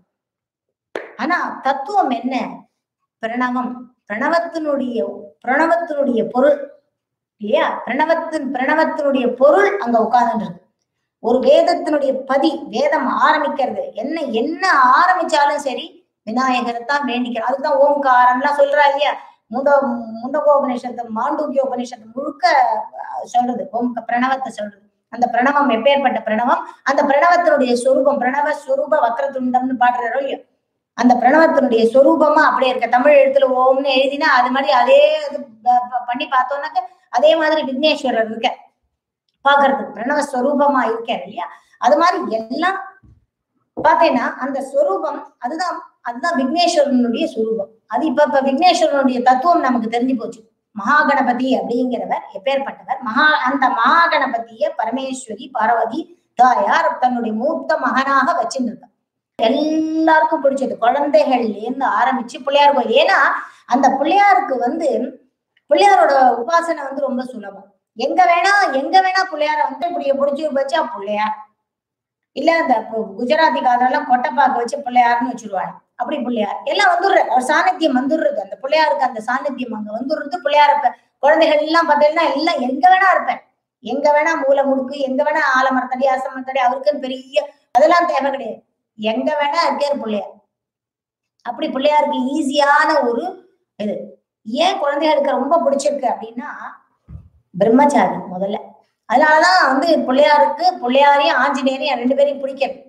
ஆனா தத்துவம் என்ன பிரணவம் பிரணவத்தினுடைய பிரணவத்தினுடைய பொருள் இல்லையா பிரணவத்தின் பிரணவத்தினுடைய பொருள் அங்க உட்கார்ந்துட்டு இருக்கு ஒரு வேதத்தினுடைய பதி வேதம் ஆரம்பிக்கிறது என்ன என்ன ஆரம்பிச்சாலும் சரி விநாயகரை தான் வேண்டிக்கிறோம் அதுக்குதான் ஓம்காரம்லாம் சொல்றா இல்லையா முண்ட முண்டகோபனிஷத்து மாண்டூக்கியோபனிஷத்து முழுக்க அஹ், சொல்றது ஓம் பிரணவத்தை சொல்றது அந்த பிரணவம் எப்பேற்பட்ட பிரணவம் அந்த பிரணவத்தினுடைய சொரூபம் பிரணவ சொரூப வக்ரதுண்டம்னு பாடுறாரோ இல்லையோ அந்த பிரணவத்தினுடைய சொரூபமா அப்படியே இருக்க தமிழ் எழுத்துல ஓம்னு எழுதினா அது மாதிரி அதே இது ப- ப- பண்ணி பார்த்தோம்னாக்க அதே மாதிரி விக்னேஸ்வரர் இருக்க பாக்குறதுக்கு பிரணவ ஸ்வரூபமா இருக்காரு இல்லையா அது மாதிரி எல்லாம் பார்த்தேன்னா அந்த ஸ்வரூபம் அதுதான் அதுதான் விக்னேஸ்வரனுடைய சுரூபம் அது இப்ப இப்ப விக்னேஸ்வரனுடைய தத்துவம் நமக்கு தெரிஞ்சு போச்சு மகாகணபதி அப்படிங்கிறவர் எப்பேற்பட்டவர் மகா அந்த மகாகணபதிய பரமேஸ்வரி பார்வதி தாயார் தன்னுடைய மூத்த மகனாக வச்சிருந்திருக்கார் எல்லாருக்கும் பிடிச்சது குழந்தைகள்ல இருந்து ஆரம்பிச்சு பிள்ளையார் கோயில் ஏன்னா அந்த பிள்ளையாருக்கு வந்து பிள்ளையாரோட உபாசனை வந்து ரொம்ப சுலபம் எங்க வேணா எங்க வேணா பிள்ளையார வந்து இப்படி பிடிச்சி வச்சா பிள்ளையார் இல்ல அந்த இப்போ குஜராத்தி காதெல்லாம் கொட்டைப்பாக்க வச்சு பிள்ளையார்னு வச்சிருவாங்க அப்படி பிள்ளையார் எல்லாம் வந்துடுற அவர் சாநித்தியம் வந்துடுறது அந்த பிள்ளையாருக்கு அந்த சாநித்தியம் அங்க வந்துடுறது பிள்ளையார் இப்ப குழந்தைகள் எல்லாம் பார்த்தீங்கன்னா எல்லாம் எங்க வேணா இருப்பேன் எங்க வேணா மூல முடுக்கு எங்க வேணா ஆலமரத்தடி ஆசமரத்தடி அவருக்குன்னு பெரிய அதெல்லாம் தேவை கிடையாது எங்க வேணா இருக்காரு பிள்ளையார் அப்படி பிள்ளையாருக்கு ஈஸியான ஒரு இது ஏன் குழந்தைகளுக்கு ரொம்ப பிடிச்சிருக்கு அப்படின்னா பிரம்மச்சாரி முதல்ல அதனாலதான் வந்து பிள்ளையாருக்கு பிள்ளையாரையும் ஆஞ்சநேயரையும் ரெண்டு பேரையும் பிடிக்கிறது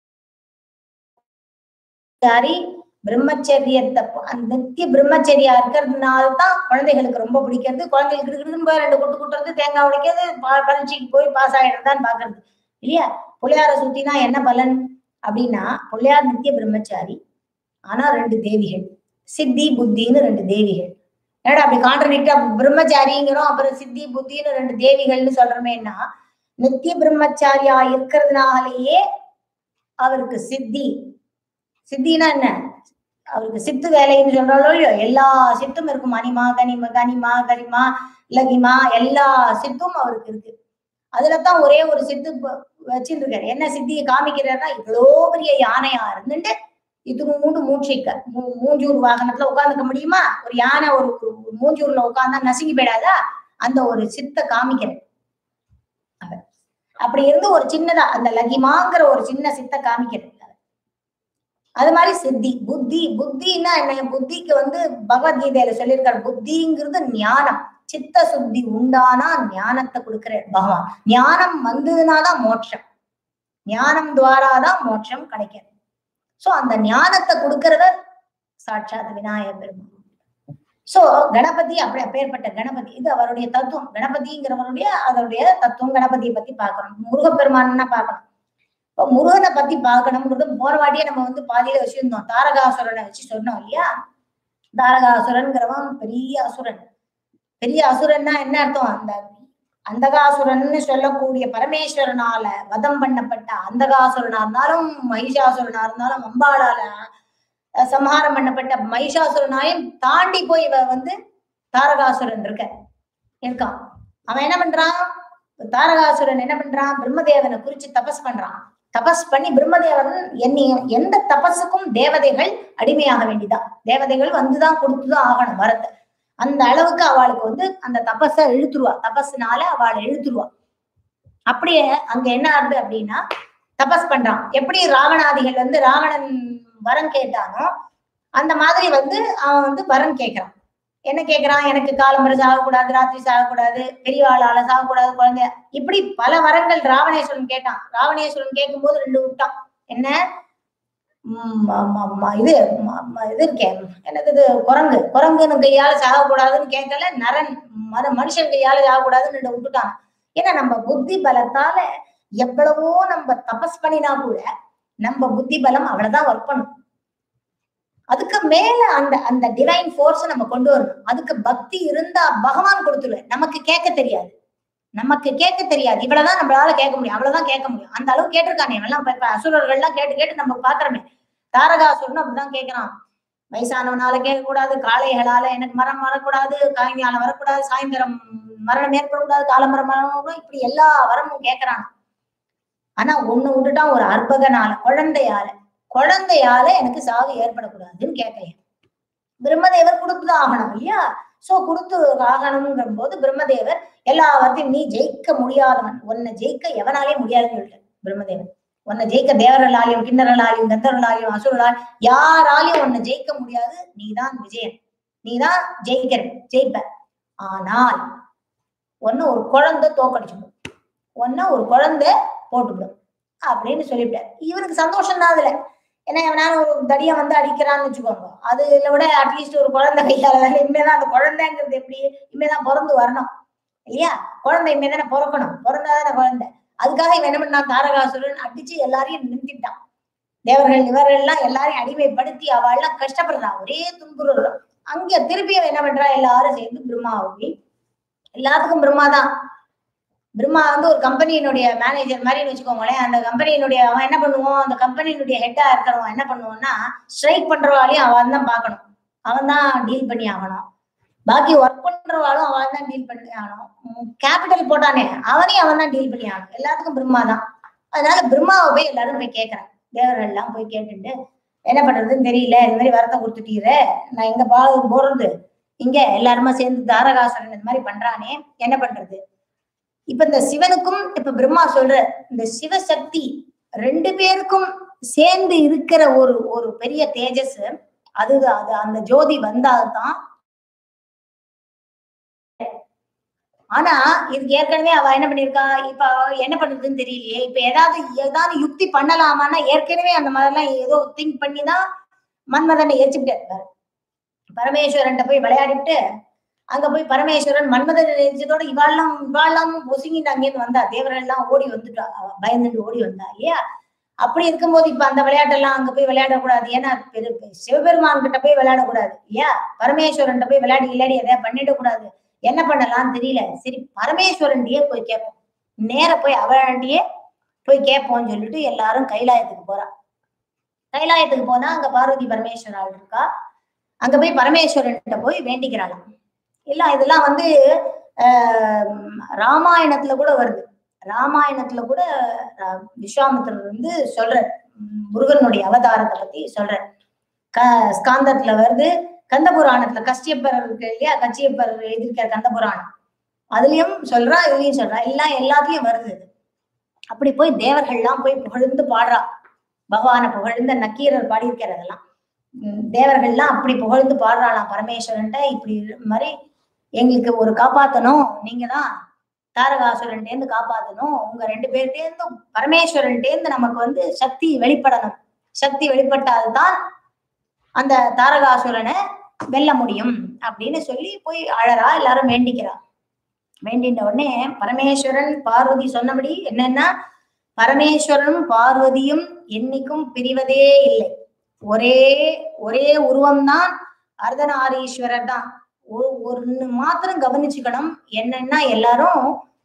சாரி பிரம்மச்சரியத்தை ப- அந்த நித்திய பிரம்மச்சரியா இருக்கிறதுனால தான் குழந்தைகளுக்கு ரொம்ப பிடிக்கிறது குழந்தைகளுக்கு இருக்குன்னு போய் ரெண்டு குட்டு குட்டுறது தேங்காய் உடைக்கிறது ப- பரீட்சைக்கு போய் பாஸ் ஆயிடுறதான்னு பாக்குறது இல்லையா பிள்ளையார சுத்தினா என்ன பலன் அப்படின்னா பிள்ளையார் நித்திய பிரம்மச்சாரி ஆனா ரெண்டு தேவிகள் சித்தி புத்தின்னு ரெண்டு தேவிகள் ஏடா அப்படி கான்ட்ரடிக்டா பிரம்மச்சாரிங்கிறோம் அப்புறம் சித்தி புத்தின்னு ரெண்டு தேவிகள்னு சொல்றோமேன்னா நித்திய பிரம்மச்சாரியா இருக்கிறதுனாலேயே அவருக்கு சித்தி சித்தினா என்ன அவருக்கு சித்து வேலைன்னு சொல்றாலோ இல்லையோ எல்லா சித்தும் இருக்கும் மணிமா கனிமா கனிமா கரிமா லகிமா எல்லா சித்தும் அவருக்கு இருக்கு அதுலதான் ஒரே ஒரு சித்து ப- வச்சுட்டு இருக்காரு என்ன சித்தியை காமிக்கிறாருன்னா இவ்வளோ பெரிய யானையா இருந்துட்டு இது மூண்டு மூச்சிக்க மூ- மூஞ்சூர் வாகனத்துல உட்காந்துக்க முடியுமா ஒரு யானை ஒரு ஒரு மூஞ்சூர்ல உட்கார்ந்தா நசுங்கி போயிடாதா அந்த ஒரு சித்த காமிக்கிறேன் அவர். அப்படி இருந்து ஒரு சின்னதா அந்த லகிமாங்கிற ஒரு சின்ன சித்த காமிக்கிறேன் அது மாதிரி சித்தி புத்தி புத்தின்னா என்ன புத்திக்கு வந்து பகவத்கீதையில சொல்லியிருக்காரு புத்திங்கிறது ஞானம் சித்த சுத்தி உண்டானா ஞானத்தை கொடுக்கிறார் பகவான் ஞானம் வந்ததுனாதான் மோட்சம் ஞானம் துவாராதான் மோட்சம் கிடைக்கிறது சோ அந்த ஞானத்தை கொடுக்கறத சாட்சாத் விநாயகர் பெருமான் சோ கணபதி அப்படி அப்பேற்பட்ட கணபதி இது அவருடைய தத்துவம் கணபதிங்கிறவருடைய அதனுடைய தத்துவம் கணபதியை பத்தி பார்க்கணும் முருகப்பெருமான்னா பார்க்கணும் இப்போ முருகனை பத்தி பார்க்கணும்ன்றது போன வாட்டியே நம்ம வந்து பாதியில வச்சிருந்தோம் தாரகாசுரனை வச்சு சொன்னோம் இல்லையா தாரகாசுரன்கிறவன் பெரிய அசுரன் பெரிய அசுரன்னா என்ன அர்த்தம் அந்த அந்தகாசுரன்னு சொல்லக்கூடிய பரமேஸ்வரனால வதம் பண்ணப்பட்ட அந்தகாசுரனா இருந்தாலும் மகிஷாசுரனா இருந்தாலும் அம்பாளால அஹ், சம்ஹாரம் பண்ணப்பட்ட மகிஷாசுரனாயும் தாண்டி போய் இவ வந்து தாரகாசுரன் இருக்க இருக்கான் அவன் என்ன பண்றான் தாரகாசுரன் என்ன பண்றான் பிரம்மதேவனை குறிச்சு தபஸ் பண்றான் தபஸ் பண்ணி பிரம்மதேவன் என்னை எந்த தபஸுக்கும் தேவதைகள் அடிமையாக வேண்டிதான் தேவதைகள் வந்துதான் கொடுத்துதான் ஆகணும் வரத்தை அந்த அளவுக்கு அவளுக்கு வந்து அந்த தபஸை இழுத்துருவா தபஸ்னால அவளை இழுத்துருவா அப்படியே அங்க என்ன ஆகுது அப்படின்னா தபஸ் பண்றான் எப்படி ராவணாதிகள் வந்து ராவணன் வரம் கேட்டானோ அந்த மாதிரி வந்து அவன் வந்து வரம் கேட்கறான் என்ன கேட்கறான் எனக்கு காலம்பரை சாகக்கூடாது ராத்திரி சாகக்கூடாது பெரியவாளால சாகக்கூடாது குழந்தை இப்படி பல வரங்கள் ராவணேஸ்வரன் கேட்டான் ராவணேஸ்வரன் கேட்கும்போது ரெண்டு விட்டான் என்ன ம், ம- ம- ம- இது ம- ம- இது இருக்கேன் என்னது இது குரங்கு குரங்குன்னு கையால சாகக்கூடாதுன்னு கேட்கல நரன் மர மனுஷன் கையால சாகக்கூடாதுன்னு ரெண்டு விட்டுட்டான் ஏன்னா நம்ம புத்தி பலத்தால எவ்வளவோ நம்ம தபஸ் பண்ணினா கூட நம்ம புத்தி பலம் அவ்வளவுதான் ஒர்க் பண்ணும் அதுக்கு மேல அந்த அந்த டிவைன் ஃபோர்ஸ் நம்ம கொண்டு வரணும் அதுக்கு பக்தி இருந்தா பகவான் கொடுத்துருவார் நமக்கு கேட்க தெரியாது நமக்கு கேட்க தெரியாது இவ்வளவுதான் நம்மளால கேட்க முடியும் அவ்வளவுதான் கேட்க முடியும் அந்த அளவு கேட்டிருக்கானே எல்லாம் இப்ப இப்ப அசுரர்கள்லாம் கேட்டு கேட்டு நம்ம பாக்குறோமே தாரகாசுரன் அப்படிதான் கேட்கிறான் வயசானவனால கேட்கக்கூடாது காளைகளால எனக்கு மரம் வரக்கூடாது காய்ஞால வரக்கூடாது சாயந்தரம் மரணம் ஏற்படக்கூடாது காலமரம் வரக்கூடாது இப்படி எல்லா வரமும் கேட்கறான் ஆனா ஒண்ணு விட்டுட்டான் ஒரு அற்பகனால குழந்தையால குழந்தையால எனக்கு சாவு ஏற்படக்கூடாதுன்னு கேட்கலையா பிரம்மதேவர் கொடுத்துதான் ஆகணும் இல்லையா சோ கொடுத்து ஆகணுங்கிற போது பிரம்மதேவர் எல்லாவற்றையும் நீ ஜெயிக்க முடியாதவன் உன்னை ஜெயிக்க எவனாலே முடியாதுன்னு சொல்லிட்டு பிரம்மதேவன் உன்னை ஜெயிக்க தேவரலாலையும் கிண்ணறலாலையும் கந்தரலாலையும் அசுரலால் யாராலையும் உன்னை ஜெயிக்க முடியாது நீதான் விஜயன் நீதான் ஜெயிக்கிற ஜெயிப்ப ஆனால் ஒன்னு ஒரு குழந்தை தோக்கடிச்சுடும் ஒன்ன ஒரு குழந்தை போட்டுவிடும் அப்படின்னு சொல்லிவிட்டார் இவருக்கு சந்தோஷம் தான் அதுல ஏன்னா எவனால ஒரு தடியா வந்து அடிக்கிறான்னு வச்சுக்கோங்க அதுல விட அட்லீஸ்ட் ஒரு குழந்தை கையால வேலை இனிமேதான் அந்த குழந்தைங்கிறது எப்படி இனிமேதான் பிறந்து வரணும் இல்லையா குழந்தை இனிமே தானே பிறக்கணும் பிறந்தாதானே குழந்தை அதுக்காக இவன் என்ன பண்ணான் தாரகாசுரன் அடிச்சு எல்லாரையும் நிறுத்திட்டான் தேவர்கள் இவர்கள் எல்லாம் எல்லாரையும் அடிமைப்படுத்தி அவள் எல்லாம் கஷ்டப்படுறா ஒரே துன்புறுறான் அங்க திருப்பி அவன் என்ன பண்றா எல்லாரும் சேர்ந்து பிரம்மாவை எல்லாத்துக்கும் பிரம்மா தான் பிரம்மா வந்து ஒரு கம்பெனியினுடைய மேனேஜர் மாதிரின்னு வச்சுக்கோங்களேன் அந்த கம்பெனியினுடைய அவன் என்ன பண்ணுவான் அந்த கம்பெனியினுடைய ஹெட்டா இருக்கிறவன் என்ன பண்ணுவான்னா ஸ்ட்ரைக் பண்றவாளையும் அவன் தான் பார்க்கணும் அவன் தான் டீல் பண்ணி ஆகணும் பாக்கி ஒர்க் பண்றவாளும் அவன் தான் டீல் பண்ணி ஆகணும் கேபிட்டல் போட்டானே அவனையும் அவன் தான் டீல் பண்ணி ஆகணும் எல்லாத்துக்கும் பிரம்மா தான் அதனால பிரம்மாவை போய் எல்லாரும் போய் கேட்கறான் தேவர்கள் எல்லாம் போய் கேட்டுட்டு என்ன பண்றதுன்னு தெரியல இந்த மாதிரி வரத்தை கொடுத்துட்டீரே நான் எங்க பா போறது இங்க எல்லாருமா சேர்ந்து தாரகாசுரன் இந்த மாதிரி பண்றானே என்ன பண்றது இப்ப இந்த சிவனுக்கும் இப்ப பிரம்மா சொல்ற இந்த சிவசக்தி ரெண்டு பேருக்கும் சேர்ந்து இருக்கிற ஒரு ஒரு பெரிய தேஜஸ் அது அது அந்த ஜோதி வந்தால்தான் ஆனா இதுக்கு ஏற்கனவே அவ என்ன பண்ணிருக்கா இப்ப அவ என்ன பண்றதுன்னு தெரியலையே இப்ப ஏதாவது ஏதாவது யுக்தி பண்ணலாமான்னா ஏற்கனவே அந்த மாதிரிலாம் ஏதோ திங்க் பண்ணி தான் மன்மதனை எரிச்சுக்கிட்டாரு பரமேஸ்வரன்ட்ட போய் விளையாடிட்டு அங்க போய் பரமேஸ்வரன் மன்மதன் எரிச்சதோட இவாள்லாம் இவாள்லாம் பொசுங்கிட்டு அங்கேருந்து வந்தா தேவர்கள் எல்லாம் ஓடி வந்துட்டா அவ பயந்துட்டு ஓடி வந்தா இல்லையா அப்படி இருக்கும்போது இப்ப அந்த விளையாட்டெல்லாம் அங்க போய் விளையாடக்கூடாது ஏன்னா பெரு சிவபெருமான் கிட்ட போய் விளையாடக்கூடாது இல்லையா பரமேஸ்வரன் போய் விளையாடி விளையாடி எதையா பண்ணிடக்கூடாது என்ன பண்ணலாம்னு தெரியல சரி பரமேஸ்வரன்டியே போய் கேட்போம் நேர போய் அவன்டியே போய் கேட்போம்னு சொல்லிட்டு எல்லாரும் கைலாயத்துக்கு போறா கைலாயத்துக்கு போனா அங்க பார்வதி பரமேஸ்வரால் இருக்கா அங்க போய் பரமேஸ்வரன்கிட்ட போய் வேண்டிக்கிறாளாம் இல்ல இதெல்லாம் வந்து ஆஹ் ராமாயணத்துல கூட வருது ராமாயணத்துல கூட அஹ், விஸ்வாமித்திரர் வந்து சொல்ற முருகனுடைய அவதாரத்தை பத்தி சொல்ற க ஸ்காந்தத்துல வருது கந்த புராணத்துல கஷ்யப்பர் இருக்கு இல்லையா கச்சியப்பர் எழுதியிருக்கிற கந்த புராணம் அதுலயும் சொல்றா இதுலயும் சொல்றா எல்லாம் எல்லாத்தையும் வருது இது. அப்படி போய் தேவர்கள்லாம் போய் புகழ்ந்து பாடுறா பகவானை புகழ்ந்து நக்கீரர் பாடியிருக்கார் அதெல்லாம் உம் தேவர்கள்லாம் அப்படி புகழ்ந்து பாடுறாளாம் பரமேஸ்வரன்ட்ட இப்படி இது மாதிரி எங்களுக்கு ஒரு காப்பாத்தணும் நீங்க தான் தாரகாசுரன்டேந்து காப்பாத்தணும் உங்க ரெண்டு பேர்ட்டேந்து பரமேஸ்வரன்டேந்து நமக்கு வந்து சக்தி வெளிப்படணும் சக்தி வெளிப்பட்டால்தான் அந்த தாரகாசுரனை வெல்ல முடியும் அப்படின்னு சொல்லி போய் அழறா எல்லாரும் வேண்டிக்கிறா வேண்டின்ற உடனே பரமேஸ்வரன் பார்வதி சொன்னபடி என்னன்னா பரமேஸ்வரனும் பார்வதியும் என்னைக்கும் பிரிவதே இல்லை ஒரே ஒரே உருவம்தான் அர்த்தநாரீஸ்வரர் தான் ஒரு ஒன்னு மாத்திரம் கவனிச்சுக்கணும் என்னன்னா எல்லாரும்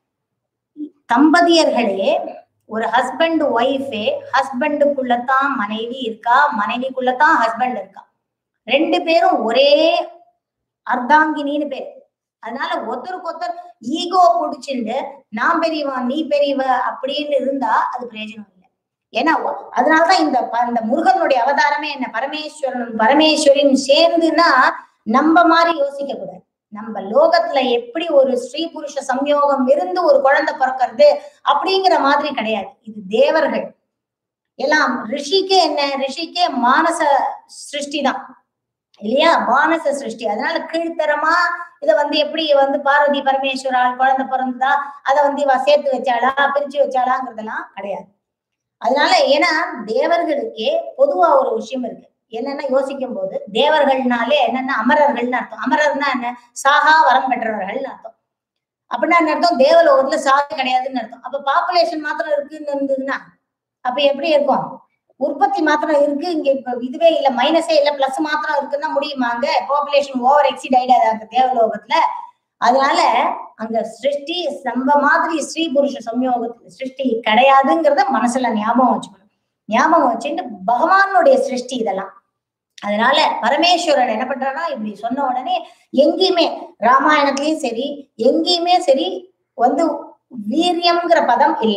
தம்பதியர்களே ஒரு ஹஸ்பண்ட் ஒய்ஃபே ஹஸ்பண்டுக்குள்ளதான் மனைவி இருக்கா மனைவிக்குள்ளதான் ஹஸ்பண்ட் இருக்கா ரெண்டு பேரும் ஒரே அர்த்தாங்கினின்னு பேர் அதனால ஒருத்தருக்கு ஒருத்தர் ஈகோ புடிச்சுண்டு நான் பெரியவன் நீ பெரியவ அப்படின்னு இருந்தா அது பிரயோஜனம் இல்லை ஏன்னா ஒ- அதனாலதான் இந்த ப- இந்த முருகனுடைய அவதாரமே என்ன பரமேஸ்வரனும் பரமேஸ்வரியும் சேர்ந்துன்னா நம்ம மாதிரி யோசிக்க கூடாது நம்ம லோகத்துல எப்படி ஒரு ஸ்ரீ புருஷ சம்யோகம் இருந்து ஒரு குழந்தை பிறக்கிறது அப்படிங்கிற மாதிரி கிடையாது இது தேவர்கள் எல்லாம் ரிஷிக்கே என்ன ரிஷிக்கே மானச சிருஷ்டி தான் இல்லையா மானச சிருஷ்டி அதனால கீழ்த்தரமா இத வந்து எப்படி வந்து பார்வதி பரமேஸ்வரால் குழந்தை பிறந்ததா அதை வந்து இவ சேர்த்து வச்சாளா பிரிச்சு வச்சாளாங்கிறதெல்லாம் கிடையாது அதனால ஏன்னா தேவர்களுக்கே பொதுவா ஒரு விஷயம் இருக்கு என்னன்னா யோசிக்கும் போது தேவர்கள்னாலே என்னன்னா அமரர்கள்னு அர்த்தம் அமரர்னா என்ன சாகா வரம் பெற்றவர்கள்னு அர்த்தம் அப்படின்னா என்ன அர்த்தம் தேவலோகத்துல சாகு கிடையாதுன்னு அர்த்தம் அப்ப பாப்புலேஷன் மாத்திரம் இருக்குன்னு இருந்ததுன்னா அப்ப எப்படி இருக்கும் உற்பத்தி மாத்திரம் இருக்கு இங்க இப்ப இதுவே இல்ல மைனஸே இல்ல பிளஸ் மாத்திரம் இருக்குன்னா முடியுமாங்க பாப்புலேஷன் ஓவர் எக்ஸிட் ஆயிடாது அந்த தேவலோகத்துல அதனால அங்க சிருஷ்டி நம்ம மாதிரி ஸ்ரீ புருஷ சம்யோகத்துல சிருஷ்டி கிடையாதுங்கிறத மனசுல ஞாபகம் வச்சுக்கணும் ஞாபகம் வச்சுட்டு பகவானுடைய சிருஷ்டி இதெல்லாம் அதனால பரமேஸ்வரன் என்ன பண்றாருன்னா இப்படி சொன்ன உடனே எங்கேயுமே ராமாயணத்திலயும் சரி எங்கேயுமே சரி வந்து வீரியம்ங்கிற பதம் இல்ல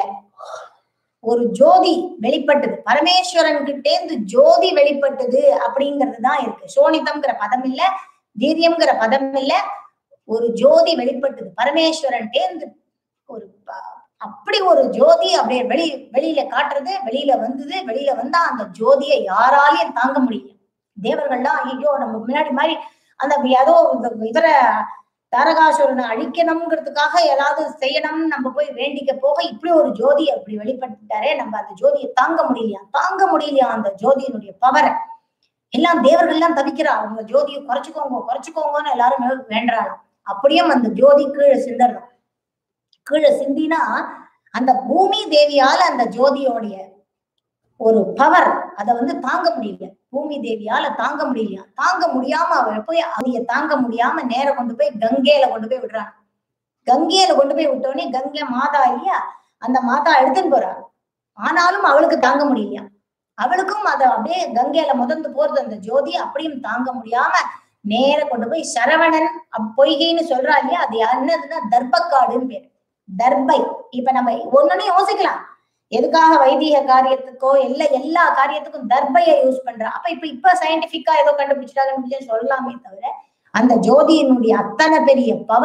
ஒரு ஜோதி வெளிப்பட்டது பரமேஸ்வரன் கிட்டேந்து ஜோதி வெளிப்பட்டது அப்படிங்கிறது தான் இருக்கு சோனிதம்ங்கிற பதம் இல்ல வீரியம்ங்கிற பதம் இல்ல ஒரு ஜோதி வெளிப்பட்டது பரமேஸ்வரன் டேந்து ஒரு ப- அப்படி ஒரு ஜோதி அப்படியே வெளி வெளியில காட்டுறது வெளியில வந்தது வெளியில வந்தா அந்த ஜோதியை யாராலையும் தாங்க முடியல தேவர்கள்லாம் ஐயோ நம்ம முன்னாடி மாதிரி அந்த ஏதோ இந்த இதர தாரகாசுரனை அழிக்கணுங்கிறதுக்காக ஏதாவது செய்யணும்னு நம்ம போய் வேண்டிக்க போக இப்படி ஒரு ஜோதி அப்படி வெளிப்படுத்திட்டாரே நம்ம அந்த ஜோதியை தாங்க முடியலையா தாங்க முடியலையா அந்த ஜோதியினுடைய பவரை எல்லாம் தேவர்கள்லாம் தவிக்கிறா அவங்க ஜோதியை குறைச்சுக்கோங்க குறைச்சுக்கோங்கன்னு எல்லாரும் வே- வேண்டுறாங்க அப்படியும் அந்த ஜோதி கீழே சிந்தரணும் கீழே சிந்தினா அந்த பூமி தேவியால அந்த ஜோதியோடைய ஒரு பவர் அதை வந்து தாங்க முடியல பூமி தேவியால தாங்க முடியலையா தாங்க முடியாம அவ போய் அதைய தாங்க முடியாம நேர கொண்டு போய் கங்கையில கொண்டு போய் விடுறாங்க கங்கையில கொண்டு போய் விட்டோடனே கங்கை மாதா இல்லையா அந்த மாதா எடுத்துன்னு போறா ஆனாலும் அவளுக்கு தாங்க முடியலையா அவளுக்கும் அதை அப்படியே கங்கையில முதந்து போறது அந்த ஜோதி அப்படியும் தாங்க முடியாம நேர கொண்டு போய் சரவணன் அப்~ பொய்கைன்னு சொல்றா இல்லையா அது என்னதுன்னா தர்ப்பக்காடுன்னு பேரு தர்பை இப்ப நம்ம ஒண்ணுன்னு யோசிக்கலாம் எதுக்காக வைதிக காரியத்துக்கோ இல்ல எல்லா காரியத்துக்கும் தர்பையை யூஸ் பண்றா அப்ப இப்ப இப்ப சயின்டிபிக்கா ஏதோ கண்டுபிடிச்சிட்டா கண்டுபிடிச்சா சொல்லலாமே தவிர அந்த ஜோதியினுடைய அத்தனை பெரிய பவரும்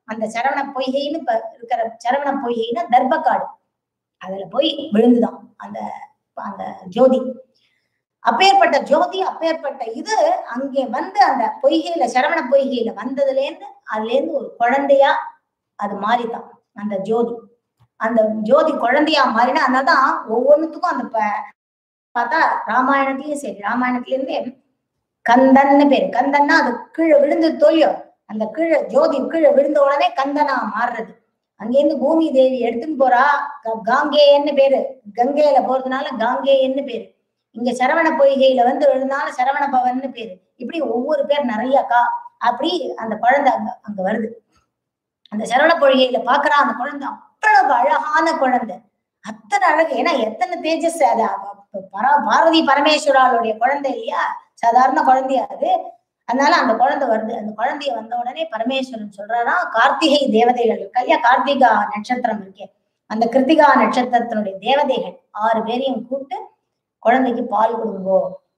அந்த சரவண பொய்கைன்னு இப்ப இருக்கிற சரவண பொய்கைன்னா தர்பக்காடு அதுல போய் விழுந்துதான் அந்த அந்த ஜோதி அப்பேற்பட்ட ஜோதி அப்பேற்பட்ட இது அங்கே வந்து அந்த பொய்கையில சரவண பொய்கையில வந்ததுல இருந்து அதுல இருந்து ஒரு குழந்தையா அது மாறிதான் அந்த ஜோதி அந்த ஜோதி குழந்தையா மாறினா அதனாலதான் ஒவ்வொன்றுத்துக்கும் அந்த ப- பார்த்தா ராமாயணத்திலயும் சரி ராமாயணத்துல இருந்தே கந்தன்னு பேரு கந்தன்னா அது கீழே விழுந்து தோல்வியோ அந்த கீழே ஜோதி கீழே விழுந்த உடனே கந்தனா மாறுறது அங்கேருந்து பூமி தேவி எடுத்துன்னு போறா க- காங்கேயன்னு பேரு கங்கையில போறதுனால காங்கேயன்னு பேரு இங்க சரவண பொய்கையில வந்து விழுந்தால சரவண பவன்னு பேரு இப்படி ஒவ்வொரு பேர் நிறைய கா அப்படி அந்த குழந்தை அங்க அங்க வருது அந்த சரவண பொய்கையில பாக்குறா அந்த குழந்தை அவ்வளவு அழகான குழந்தை அத்தனை அழகு ஏன்னா எத்தனை தேஜஸ் அது அவ- அவ- பரா பாரதி பரமேஸ்வராளுடைய குழந்தை இல்லையா சாதாரண குழந்தையா அது அதனால அந்த குழந்தை வருது அந்த குழந்தைய வந்த உடனே பரமேஸ்வரன் சொல்றாரா கார்த்திகை தேவதைகள் இருக்கு இல்லையா கார்த்திகா நட்சத்திரம் இருக்கே அந்த கிருத்திகா நட்சத்திரத்தினுடைய தேவதைகள் ஆறு பேரையும் கூப்பிட்டு குழந்தைக்கு பால் கொடுங்கோ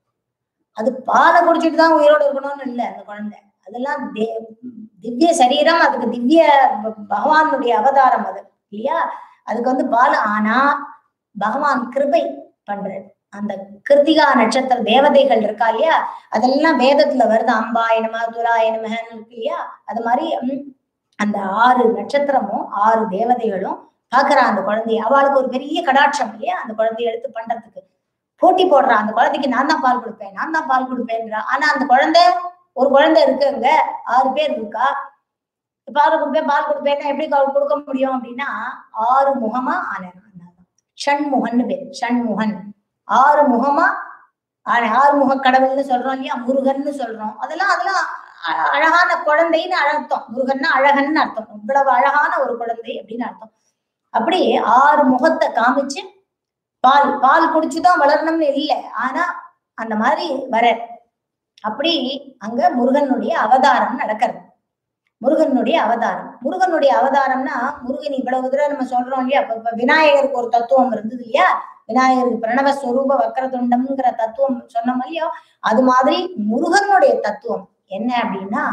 அது பாலை குடிச்சிட்டு தான் உயிரோட இருக்கணும்னு இல்லை அந்த குழந்தை அதெல்லாம் தே- திவ்ய சரீரம் அதுக்கு திவ்ய ப- பகவானுடைய அவதாரம் அது இல்லையா அதுக்கு வந்து பால் ஆனா பகவான் கிருபை பண்றாரு அந்த கிருத்திகா நட்சத்திர தேவதைகள் இருக்கா இல்லையா அதெல்லாம் வேதத்துல வருது அம்பாயனமா துராயனமகன்னு இருக்கு இல்லையா அது மாதிரி ம், அந்த ஆறு நட்சத்திரமும் ஆறு தேவதைகளும் பாக்குறா அந்த குழந்தைய அவளுக்கு ஒரு பெரிய கடாட்சம் இல்லையா அந்த குழந்தைய எடுத்து பண்றதுக்கு போட்டி போடுறா அந்த குழந்தைக்கு நான் தான் பால் கொடுப்பேன் நான் தான் பால் கொடுப்பேன்றா ஆனா அந்த குழந்தை ஒரு குழந்தை இருக்கு அங்க ஆறு பேர் இருக்கா பால் கொடுப்பேன் பால் கொடுப்பேன்னா எப்படி அவள் கொடுக்க முடியும் அப்படின்னா ஆறு முகமா ஆனேன் ஷண்முகன்னு பேர் ஷண்முகன் ஆறு முகமா ஆன ஆறு முக கடவுள்னு சொல்றோம் இல்லையா முருகன்னு சொல்றோம் அதெல்லாம் அதெல்லாம் அ- அழகான குழந்தைன்னு அர்த்தம் முருகன்னா அழகன்னு அர்த்தம் இவ்வளவு அழகான ஒரு குழந்தை அப்படின்னு அர்த்தம் அப்படி ஆறு முகத்தை காமிச்சு பால் பால் குடிச்சுதான் வளரணும்னு இல்லை ஆனா அந்த மாதிரி வர அப்படி அங்க முருகனுடைய அவதாரம் நடக்கிறது முருகனுடைய அவதாரம் முருகனுடைய அவதாரம்னா முருகன் இவ்வளவு தடவை நம்ம சொல்றோம் இல்லையா இப்ப இப்ப விநாயகருக்கு ஒரு தத்துவம் இருந்தது இல்லையா விநாயகருக்கு பிரணவ ஸ்வரூப வக்கரதுண்டம்ங்கிற தத்துவம் சொன்னோம் இல்லையோ அது மாதிரி முருகனுடைய தத்துவம் என்ன அப்படின்னா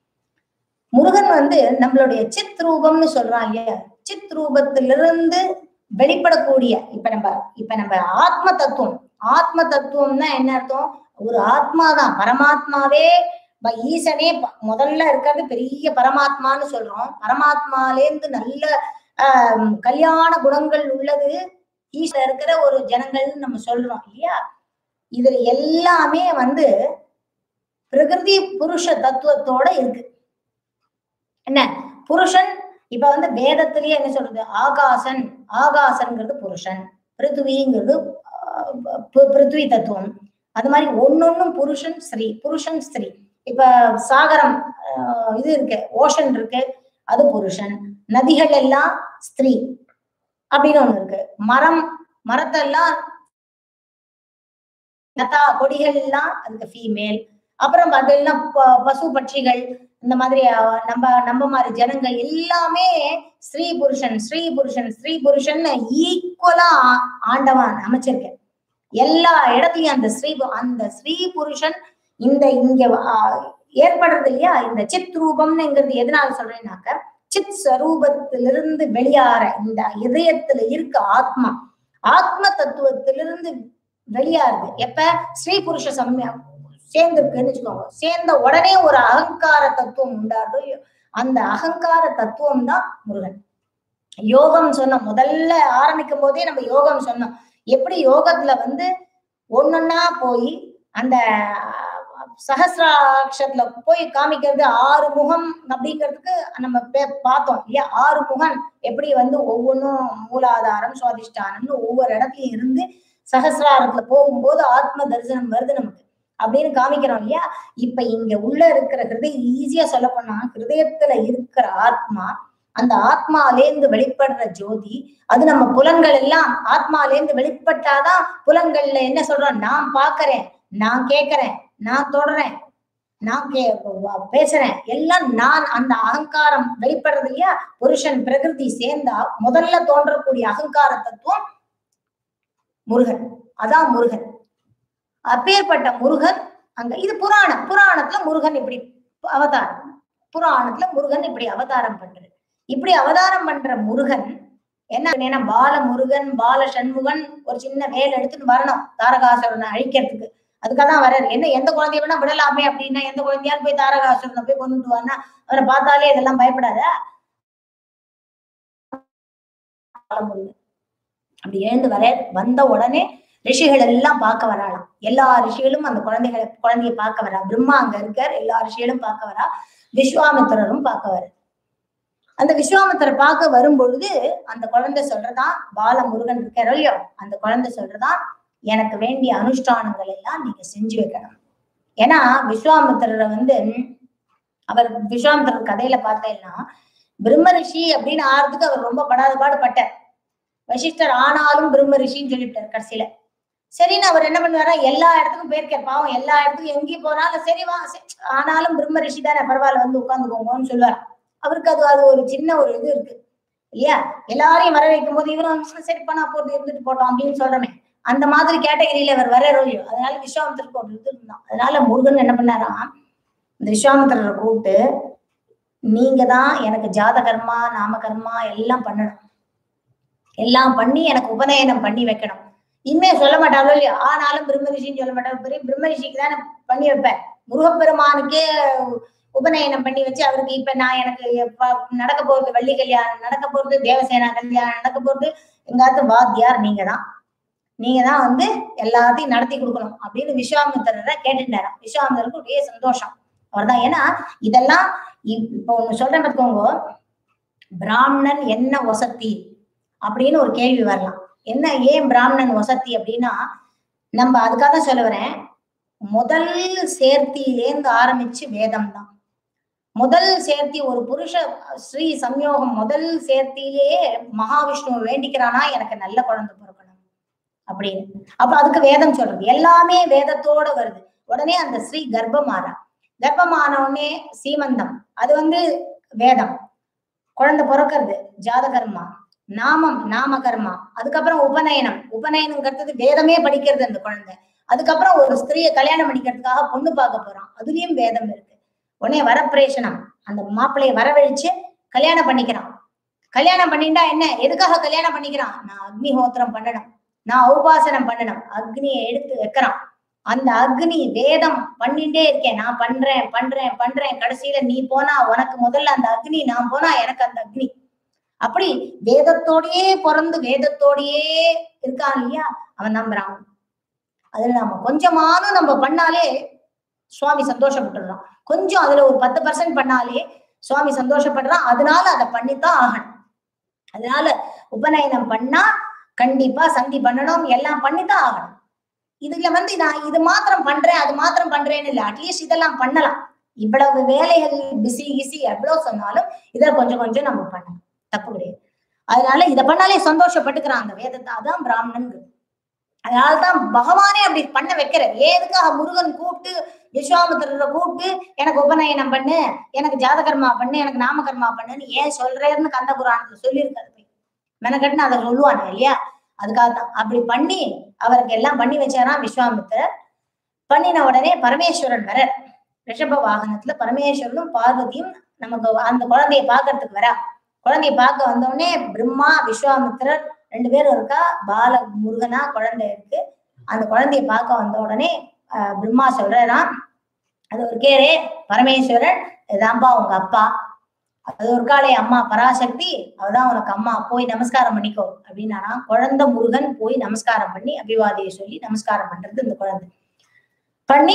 முருகன் வந்து நம்மளுடைய சித் ரூபம்னு சொல்றான் இல்லையா சித் ரூபத்திலிருந்து வெளிப்படக்கூடிய இப்ப நம்ம இப்ப நம்ம ஆத்ம தத்துவம் ஆத்ம தத்துவம்னா என்ன அர்த்தம் ஒரு ஆத்மா தான் பரமாத்மாவே ப- ஈசனே ப- முதல்ல இருக்கிறது பெரிய பரமாத்மான்னு சொல்றோம் பரமாத்மாலேருந்து நல்ல ஆஹ் கல்யாண குணங்கள் உள்ளது ஈஸ்வர இருக்கிற ஒரு ஜனங்கள்னு நம்ம சொல்றோம் இல்லையா இதுல எல்லாமே வந்து பிரகிருதி புருஷ தத்துவத்தோட இருக்கு என்ன புருஷன் இப்ப வந்து வேதத்திலேயே என்ன சொல்றது ஆகாசன் ஆகாசன்ங்கிறது புருஷன் பிருத்துவிங்கிறது ஆஹ் பு- பிருத்வி தத்துவம் அது மாதிரி ஒன்னொன்னும் புருஷன் ஸ்ரீ புருஷன் ஸ்திரீ இப்ப சாகரம் ஆஹ் இது இருக்கு ஓஷன் இருக்கு அது புருஷன் நதிகள் எல்லாம் ஸ்திரீ அப்படின்னு ஒண்ணு இருக்கு மரம் மரத்தெல்லாம் லதா கொடிகள் எல்லாம் அதுக்கு ஃபீமேல் அப்புறம் அதெல்லாம் ப- பசு பட்சிகள் இந்த மாதிரி அஹ், நம்ம நம்ம மாதிரி ஜனங்கள் எல்லாமே ஸ்ரீ புருஷன் ஸ்ரீ புருஷன் ஸ்ரீ புருஷன் ஈக்குவலா ஆண்டவன் அமைச்சிருக்கேன் எல்லா இடத்துலயும் அந்த ஸ்ரீ பு- அந்த ஸ்ரீ புருஷன் இந்த இங்க ஆஹ், ஏற்படுறது இல்லையா இந்த சித் ரூபம்னுங்கிறது எதனால சொல்றேன்னாக்க சித் ஸ்வரூபத்திலிருந்து வெளியாற இந்த இதயத்துல இருக்க ஆத்மா ஆத்ம தத்துவத்திலிருந்து வெளியாருது எப்ப ஸ்ரீ புருஷ சம்யா சேர்ந்திருக்குன்னு வச்சுக்கோங்க சேர்ந்த உடனே ஒரு அகங்கார தத்துவம் உண்டாருதோ இல்லையோ, அந்த அகங்கார தத்துவம் தான் முருகன் யோகம் சொன்னோம் முதல்ல ஆரம்பிக்கும் போதே நம்ம யோகம் சொன்னோம் எப்படி யோகத்துல வந்து ஒன்னொன்னா போய் அந்த சஹசிராட்சத்துல போய் காமிக்கிறது ஆறு முகம் அப்படிங்கிறதுக்கு நம்ம பே- பார்த்தோம் இல்லையா ஆறு முகன் எப்படி வந்து ஒவ்வொன்றும் மூலாதாரம் சுவாதிஷ்டானம்னு ஒவ்வொரு இடத்துலயும் இருந்து சஹசிராரத்துல போகும்போது ஆத்ம தரிசனம் வருது நமக்கு அப்படின்னு காமிக்கிறோம் இல்லையா இப்ப இங்க உள்ள இருக்கிற ஹிருதய ஈஸியா சொல்ல போனா ஹிருதயத்துல இருக்கிற ஆத்மா அந்த ஆத்மாலேந்து வெளிப்படுற ஜோதி அது நம்ம புலன்கள் எல்லாம் ஆத்மாலேந்து வெளிப்பட்டாதான் புலன்கள்ல என்ன சொல்றோம் நான் பாக்குறேன் நான் கேட்கறேன் நான் தொடறேன் நான் கே வ- பேசுறேன் எல்லாம் நான் அந்த அகங்காரம் வெளிப்படுறது இல்லையா புருஷன் பிரகிருதி சேர்ந்தா முதல்ல தோன்றக்கூடிய அகங்கார தத்துவம் முருகன் அதான் முருகன் அப்பேற்பட்ட முருகன் அங்க இது புராணம் புராணத்துல முருகன் இப்படி அவதாரம் புராணத்துல முருகன் இப்படி அவதாரம் பண்றது இப்படி அவதாரம் பண்ற முருகன் என்ன ஏன்னா பால முருகன் பால சண்முகன் ஒரு சின்ன வேல் எடுத்துட்டு வரணும் தாரகாசுரனை அழிக்கிறதுக்கு அதுக்காக தான் வர்றாரு என்ன எந்த குழந்தைய வேணா விடலாமே அப்படின்னா எந்த குழந்தையாலும் போய் தாரகாசுரனை போய் கொண்டுட்டு வரனா அவரை பார்த்தாலே இதெல்லாம் பயப்படாத பாலமுருகன் அப்படி எழுந்து வர வந்த உடனே ரிஷிகள் எல்லாம் பார்க்க வராளாம் எல்லா ரிஷிகளும் அந்த குழந்தைகளை குழந்தைய பார்க்க வரா பிரம்மா அங்க இருக்கார் எல்லா ரிஷிகளும் பார்க்க வரா விஸ்வாமித்திரரும் பார்க்க வர அந்த விஸ்வாமித்திரர் பார்க்க வரும் பொழுது அந்த குழந்தை சொல்றதா பாலமுருகன் இருக்காரோ இல்லையோ அந்த குழந்தை சொல்றதா எனக்கு வேண்டிய அனுஷ்டானங்கள் எல்லாம் நீங்க செஞ்சு வைக்கணும் ஏன்னா விஸ்வாமித்திரரை வந்து அவர் விஸ்வாமித்திரர் கதையில பார்த்தேன்னா பிரம்ம ரிஷி அப்படின்னு ஆறதுக்கு அவர் ரொம்ப படாத பாடுபட்டார் வசிஷ்டர் ஆனாலும் பிரம்ம ரிஷின்னு சொல்லிவிட்டார் கடைசியில சரின்னு அவர் என்ன பண்ணுவாரா எல்லா இடத்துக்கும் போயிருக்கார் பாவம் எல்லா இடத்துக்கும் எங்கேயும் போனாலும் சரி வா சரி, ஆனாலும் பிரம்ம ரிஷி தானே பரவாயில்ல வந்து உட்காந்துக்கோங்கன்னு சொல்லுவார் அவருக்கு அது அது ஒரு சின்ன ஒரு இது இருக்கு இல்லையா எல்லாரையும் வர வைக்கும் போது இவரும் சரி பண்ணா போறது இருந்துட்டு போட்டோம் அப்படின்னு சொல்றமே அந்த மாதிரி கேட்டகரியில அவர் வர இல்லையோ அதனால விஸ்வாமித்திரருக்கு ஒரு இது இருந்தான் அதனால முருகன் என்ன பண்ணாராம் இந்த விஸ்வாமித்திரரை கூப்பிட்டு நீங்க தான் எனக்கு ஜாத கர்மா நாம கர்மா எல்லாம் பண்ணணும் எல்லாம் பண்ணி எனக்கு உபநயனம் பண்ணி வைக்கணும் இனிமே சொல்ல மாட்டாங்களோ இல்லையா ஆனாலும் பிரம்ம ரிஷின்னு சொல்ல மாட்டாங்க பெரிய பிரம்ம ரிஷிக்கு தானே பண்ணி வைப்பேன் முருகப்பெருமானுக்கே உபநயனம் பண்ணி வச்சு அவருக்கு இப்ப நான் எனக்கு எப்ப நடக்க போறது வள்ளி கல்யாணம் நடக்க போறது தேவசேனா கல்யாணம் நடக்க போறது எங்காவது வாத்தியார் நீங்க தான் நீங்க தான் வந்து எல்லாத்தையும் நடத்தி கொடுக்கணும் அப்படின்னு விஸ்வாமித்திரரை கேட்டுட்டாராம் விஸ்வாமித்திரருக்கு ஒரே சந்தோஷம் அவர்தான் ஏன்னா இதெல்லாம் இ- இப்போ ஒண்ணு சொல்றேன் பார்த்துக்கோங்க பிராமணன் என்ன வசதி அப்படின்னு ஒரு கேள்வி வரலாம் என்ன ஏன் பிராமணன் வசதி அப்படின்னா நம்ம அதுக்காக தான் சொல்ல வரேன் முதல் சேர்த்தியிலேருந்து ஆரம்பிச்சு வேதம் தான் முதல் சேர்த்தி ஒரு புருஷ ஸ்ரீ சம்யோகம் முதல் சேர்த்தியிலேயே மகாவிஷ்ணுவை வேண்டிக்கிறானா எனக்கு நல்ல குழந்தை பிறக்கணும் அப்படின்னு அப்ப அதுக்கு வேதம் சொல்றது எல்லாமே வேதத்தோட வருது உடனே அந்த ஸ்ரீ கர்ப்பமாறா கர்ப்பமான உடனே சீமந்தம் அது வந்து வேதம் குழந்தை பிறக்கிறது ஜாதகர்மா நாமம் நாமகர்மா அதுக்கப்புறம் உபநயனம் உபநயனங்கிறது வேதமே படிக்கிறது அந்த குழந்தை அதுக்கப்புறம் ஒரு ஸ்திரீயை கல்யாணம் பண்ணிக்கிறதுக்காக பொண்ணு பார்க்க போறான் அதுலயும் வேதம் இருக்கு உடனே வரப்பிரேஷனம் அந்த மாப்பிள்ளைய வரவழைச்சு கல்யாணம் பண்ணிக்கிறான் கல்யாணம் பண்ணிட்டா என்ன எதுக்காக கல்யாணம் பண்ணிக்கிறான் நான் அக்னிஹோத்திரம் பண்ணணும் நான் உபாசனம் பண்ணணும் அக்னியை எடுத்து வைக்கிறான் அந்த அக்னி வேதம் பண்ணிட்டே இருக்கேன் நான் பண்றேன் பண்றேன் பண்றேன் கடைசியில நீ போனா உனக்கு முதல்ல அந்த அக்னி நான் போனா எனக்கு அந்த அக்னி அப்படி வேதத்தோடயே பிறந்து வேதத்தோடயே இருக்கான் இல்லையா அவன் தான் பிராமணன் அதுல நம்ம கொஞ்சமானும் நம்ம பண்ணாலே சுவாமி சந்தோஷப்பட்டுடுறான் கொஞ்சம் அதுல ஒரு பத்து பர்சன்ட் பண்ணாலே சுவாமி சந்தோஷப்படுறான் அதனால அதை பண்ணித்தான் ஆகணும் அதனால உபநயனம் பண்ணா கண்டிப்பா சந்தி பண்ணணும் எல்லாம் பண்ணித்தான் ஆகணும் இதுல வந்து நான் இது மாத்திரம் பண்றேன் அது மாத்திரம் பண்றேன்னு இல்லை அட்லீஸ்ட் இதெல்லாம் பண்ணலாம் இவ்வளவு வேலைகள் பிஸி கிசி எவ்வளவு சொன்னாலும் இதை கொஞ்சம் கொஞ்சம் நம்ம பண்ணலாம் தப்பு கிடையாது அதனால இதை பண்ணாலே சந்தோஷப்பட்டுக்கிறான் அந்த வேதத்தை அதான் பிராமணன் அதனாலதான் பகவானே அப்படி பண்ண வைக்கிறார் ஏதுக்காக முருகன் கூப்பிட்டு விஸ்வாமித்திரரை கூப்பிட்டு எனக்கு உபநயனம் பண்ணு எனக்கு ஜாதகர்மா பண்ணு எனக்கு நாமகர்மா பண்ணுன்னு ஏன் சொல்றேன்னு கந்த புராணத்துல சொல்லியிருக்காரு போய் மெனக்கட்டுன்னு அதை சொல்லுவாங்க இல்லையா அதுக்காக தான் அப்படி பண்ணி அவருக்கு எல்லாம் பண்ணி வச்சாராம் விஸ்வாமித்திரர் பண்ணின உடனே பரமேஸ்வரன் வர ரிஷப வாகனத்துல பரமேஸ்வரனும் பார்வதியும் நமக்கு அந்த குழந்தைய பாக்குறதுக்கு வரா குழந்தைய பார்க்க வந்த உடனே பிரம்மா விஸ்வாமித்திரர் ரெண்டு பேரும் இருக்கா பால முருகனா குழந்தை இருக்கு அந்த குழந்தைய பார்க்க வந்த உடனே ஆஹ் பிரம்மா சொல்றாராம் அது ஒரு கேரே பரமேஸ்வரன் இதான்பா உங்க அப்பா அது ஒரு காலை அம்மா பராசக்தி அவதான் உனக்கு அம்மா போய் நமஸ்காரம் பண்ணிக்கோ அப்படின்னானா குழந்தை முருகன் போய் நமஸ்காரம் பண்ணி அபிவாதியை சொல்லி நமஸ்காரம் பண்றது இந்த குழந்தை பண்ணி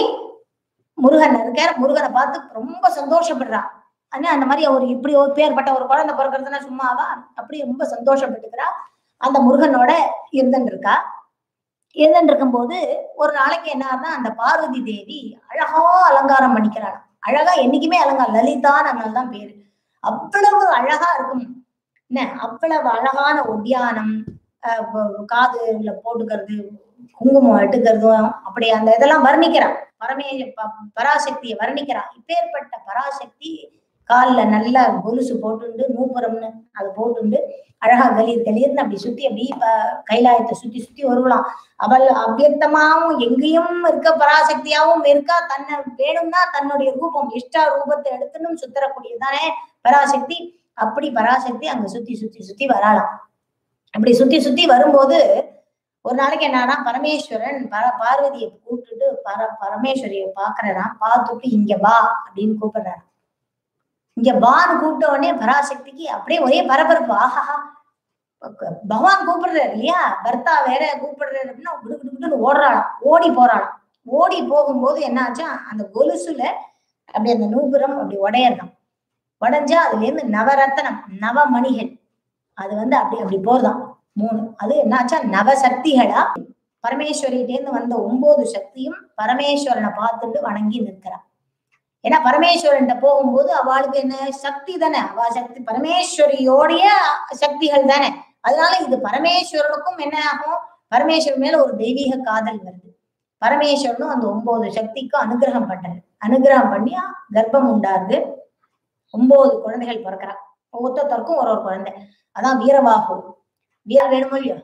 முருகன் இருக்கார் முருகனை பார்த்து ரொம்ப சந்தோஷப்படுறா ஆனா அந்த மாதிரி ஒரு இப்படி ஒரு பேர்பட்ட ஒரு குழந்தை பிறக்கிறதுனா சும்மாவா அப்படி ரொம்ப சந்தோஷப்பட்டுக்கிறா அந்த முருகனோட இருந்துட்டு இருக்கா இருந்துட்டு இருக்கும்போது ஒரு நாளைக்கு என்ன ஆகுதுன்னா அந்த பார்வதி தேவி அழகா அலங்காரம் பண்ணிக்கிறாள் அழகா என்னைக்குமே அலங்காரம் லலிதான் அதனால தான் பேரு அவ்வளவு அழகா இருக்கும் என்ன அவ்வளவு அழகான ஒட்டியானம் அஹ் வ- காதுல போட்டுக்கிறது குங்குமம் எடுக்கிறதும் அப்படி அந்த இதெல்லாம் வர்ணிக்கிறான் பரமே ப- பராசக்தியை வர்ணிக்கிறான் இப்பேற்பட்ட பராசக்தி கால்ல நல்லா கொலுசு போட்டுண்டு நூப்புறம்னு அது போட்டுண்டு அழகா கலீர் கலீர்னு அப்படி சுத்தி அப்படி ப- கைலாயத்தை சுத்தி சுத்தி வருவலாம் அவள் அவ்வியக்தமாவும் எங்கேயும் இருக்க பராசக்தியாவும் இருக்கா தன்னை வேணும்னா தன்னுடைய ரூபம் இஷ்ட ரூபத்தை எடுத்துன்னு சுத்தரக்கூடியதானே பராசக்தி அப்படி பராசக்தி அங்க சுத்தி சுத்தி சுத்தி வரலாம் அப்படி சுத்தி சுத்தி வரும்போது ஒரு நாளைக்கு என்னன்னா பரமேஸ்வரன் பர பார்வதியை கூப்பிட்டுட்டு பர பரமேஸ்வரியை பாக்குறாராம் பார்த்துட்டு இங்க வா அப்படின்னு கூப்பிடுறாரு இங்க வான்னு கூப்பிட்ட உடனே பராசக்திக்கு அப்படியே ஒரே பரபரப்பு ஆஹாஹா பகவான் கூப்பிடுறாரு இல்லையா பர்த்தா வேற கூப்பிடுறாரு அப்படின்னா குடு குடு குடுன்னு ஓடுறாளாம் ஓடி போறாளாம் ஓடி போகும்போது என்னாச்சா அந்த கொலுசுல அப்படி அந்த நூபுரம் அப்படி உடையறதாம் உடைஞ்சா அதுல இருந்து நவரத்தனம் நவமணிகள் அது வந்து அப்படி அப்படி போறதாம் மூணு அது என்னாச்சா நவசக்திகளா பரமேஸ்வரிட்டேருந்து வந்த ஒன்பது சக்தியும் பரமேஸ்வரனை பார்த்துட்டு வணங்கி நிற்கிறா ஏன்னா பரமேஸ்வரன்ட்ட போகும்போது அவளுக்கு என்ன சக்தி தானே அவ சக்தி பரமேஸ்வரியோடைய சக்திகள் தானே அதனால இது பரமேஸ்வரனுக்கும் என்ன ஆகும் பரமேஸ்வரன் மேல ஒரு தெய்வீக காதல் வருது பரமேஸ்வரனும் அந்த ஒன்பது சக்திக்கும் அனுகிரகம் பண்றாரு அனுகிரகம் பண்ணி கர்ப்பம் உண்டாருது ஒன்பது குழந்தைகள் பிறக்கிறா ஒவ்வொருத்தருக்கும் ஒரு ஒரு குழந்தை அதான் வீரபாகு வீர வேணுமோ இல்லையோ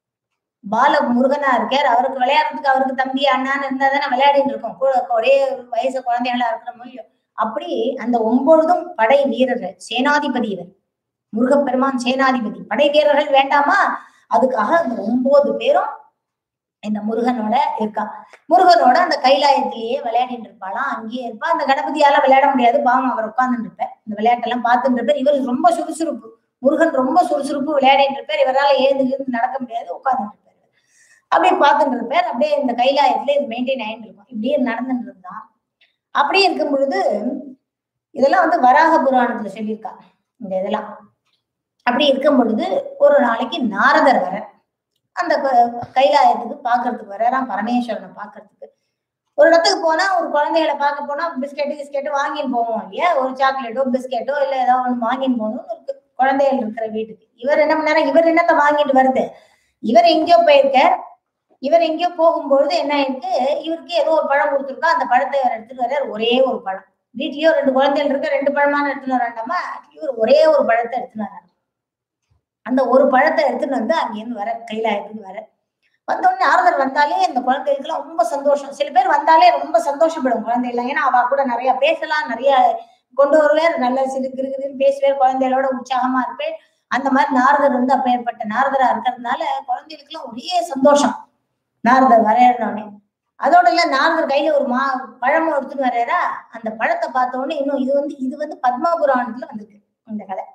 பால முருகனா இருக்கார் அவருக்கு விளையாடுறதுக்கு அவருக்கு தம்பி அண்ணான்னு இருந்தா தானே விளையாடிட்டு இருக்கோம் கூட ஒரே வயசு குழந்தைகளா இருக்கிறோமோ இல்லையோ அப்படி அந்த ஒன்பதும் படை வீரர்கள் சேனாதிபதி இவர் முருகப்பெருமான் சேனாதிபதி படை வீரர்கள் வேண்டாமா அதுக்காக அந்த ஒன்பது பேரும் இந்த முருகனோட இருக்கா முருகனோட அந்த கைலாயத்திலேயே விளையாடிட்டு இருப்பாளாம் அங்கேயே இருப்பா அந்த கணபதியால விளையாட முடியாது பாவம் அவர் உட்கார்ந்துட்டு இருப்பார் இந்த விளையாட்டெல்லாம் பார்த்துட்டு இருப்பார் இவர் ரொம்ப சுறுசுறுப்பு முருகன் ரொம்ப சுறுசுறுப்பு விளையாடிட்டு இருப்பார் இவரால் ஏந்து எழுந்து நடக்க முடியாது உட்கார்ந்துட்டு இருப்பார் அப்படியே பார்த்துட்டு இருப்பார் அப்படியே இந்த கைலாயத்துல இது மெயின்டைன் ஆயிட்டு இருக்கும் இப்படியே நடந்துட்டு இருந்தான் அப்படியே இருக்கும் பொழுது இதெல்லாம் வந்து வராக புராணத்துல சொல்லியிருக்கா இந்த இதெல்லாம் அப்படி இருக்கும் பொழுது ஒரு நாளைக்கு நாரதர் வர அந்த க- கைலாயத்துக்கு பாக்குறதுக்கு வர்றாராம் பரமேஸ்வரனை பாக்குறதுக்கு ஒரு இடத்துக்கு போனா ஒரு குழந்தைகளை பார்க்க போனா பிஸ்கெட்டு கிஸ்கெட்டு வாங்கின்னு போவோம் இல்லையா ஒரு சாக்லேட்டோ பிஸ்கெட்டோ இல்ல ஏதாவது ஒண்ணு வாங்கின்னு போகணும்னு இருக்கு குழந்தைகள் இருக்கிற வீட்டுக்கு இவர் என்ன பண்ணாரு இவர் என்னத்த வாங்கிட்டு வருது இவர் எங்கேயோ போயிருக்கார் இவர் எங்கேயோ போகும்பொழுது என்ன ஆயிருக்கு இவருக்கு ஏதோ ஒரு பழம் கொடுத்துருக்கா அந்த பழத்தை இவர் எடுத்துட்டு வர்றார் ஒரே ஒரு பழம் வீட்லயோ ரெண்டு குழந்தைகள் இருக்கு ரெண்டு பழமான எடுத்துன்னு வராண்டாமா இவர் ஒரே ஒரு பழத்தை எடுத்துன்னு வர்றாரு அந்த ஒரு பழத்தை எடுத்துட்டு வந்து அங்கேருந்து வர கைலாயத்துக்கு வர வந்த உடனே ஆறுதல் வந்தாலே இந்த குழந்தைகளுக்குலாம் ரொம்ப சந்தோஷம் சில பேர் வந்தாலே ரொம்ப சந்தோஷப்படும் குழந்தைகள் ஏன்னா அவ கூட நிறைய பேசலாம் நிறைய கொண்டு வருவேர் நல்ல சிறு கிருகிருன்னு பேசுவேர் குழந்தைகளோட உற்சாகமா இருப்பேன் அந்த மாதிரி நாரதர் வந்து அப்பேற்பட்ட நாரதரா இருக்கிறதுனால குழந்தைகளுக்குலாம் ஒரே சந்தோஷம் நாரதர் வரையறனோடனே அதோட இல்ல நாரதர் கையில ஒரு மா பழமும் எடுத்துட்டு வர்றாரா அந்த பழத்தை பார்த்த உடனே இன்னும் இது வந்து இது வந்து பத்ம புராணத்துல வந்திருக்கு இந்த கதை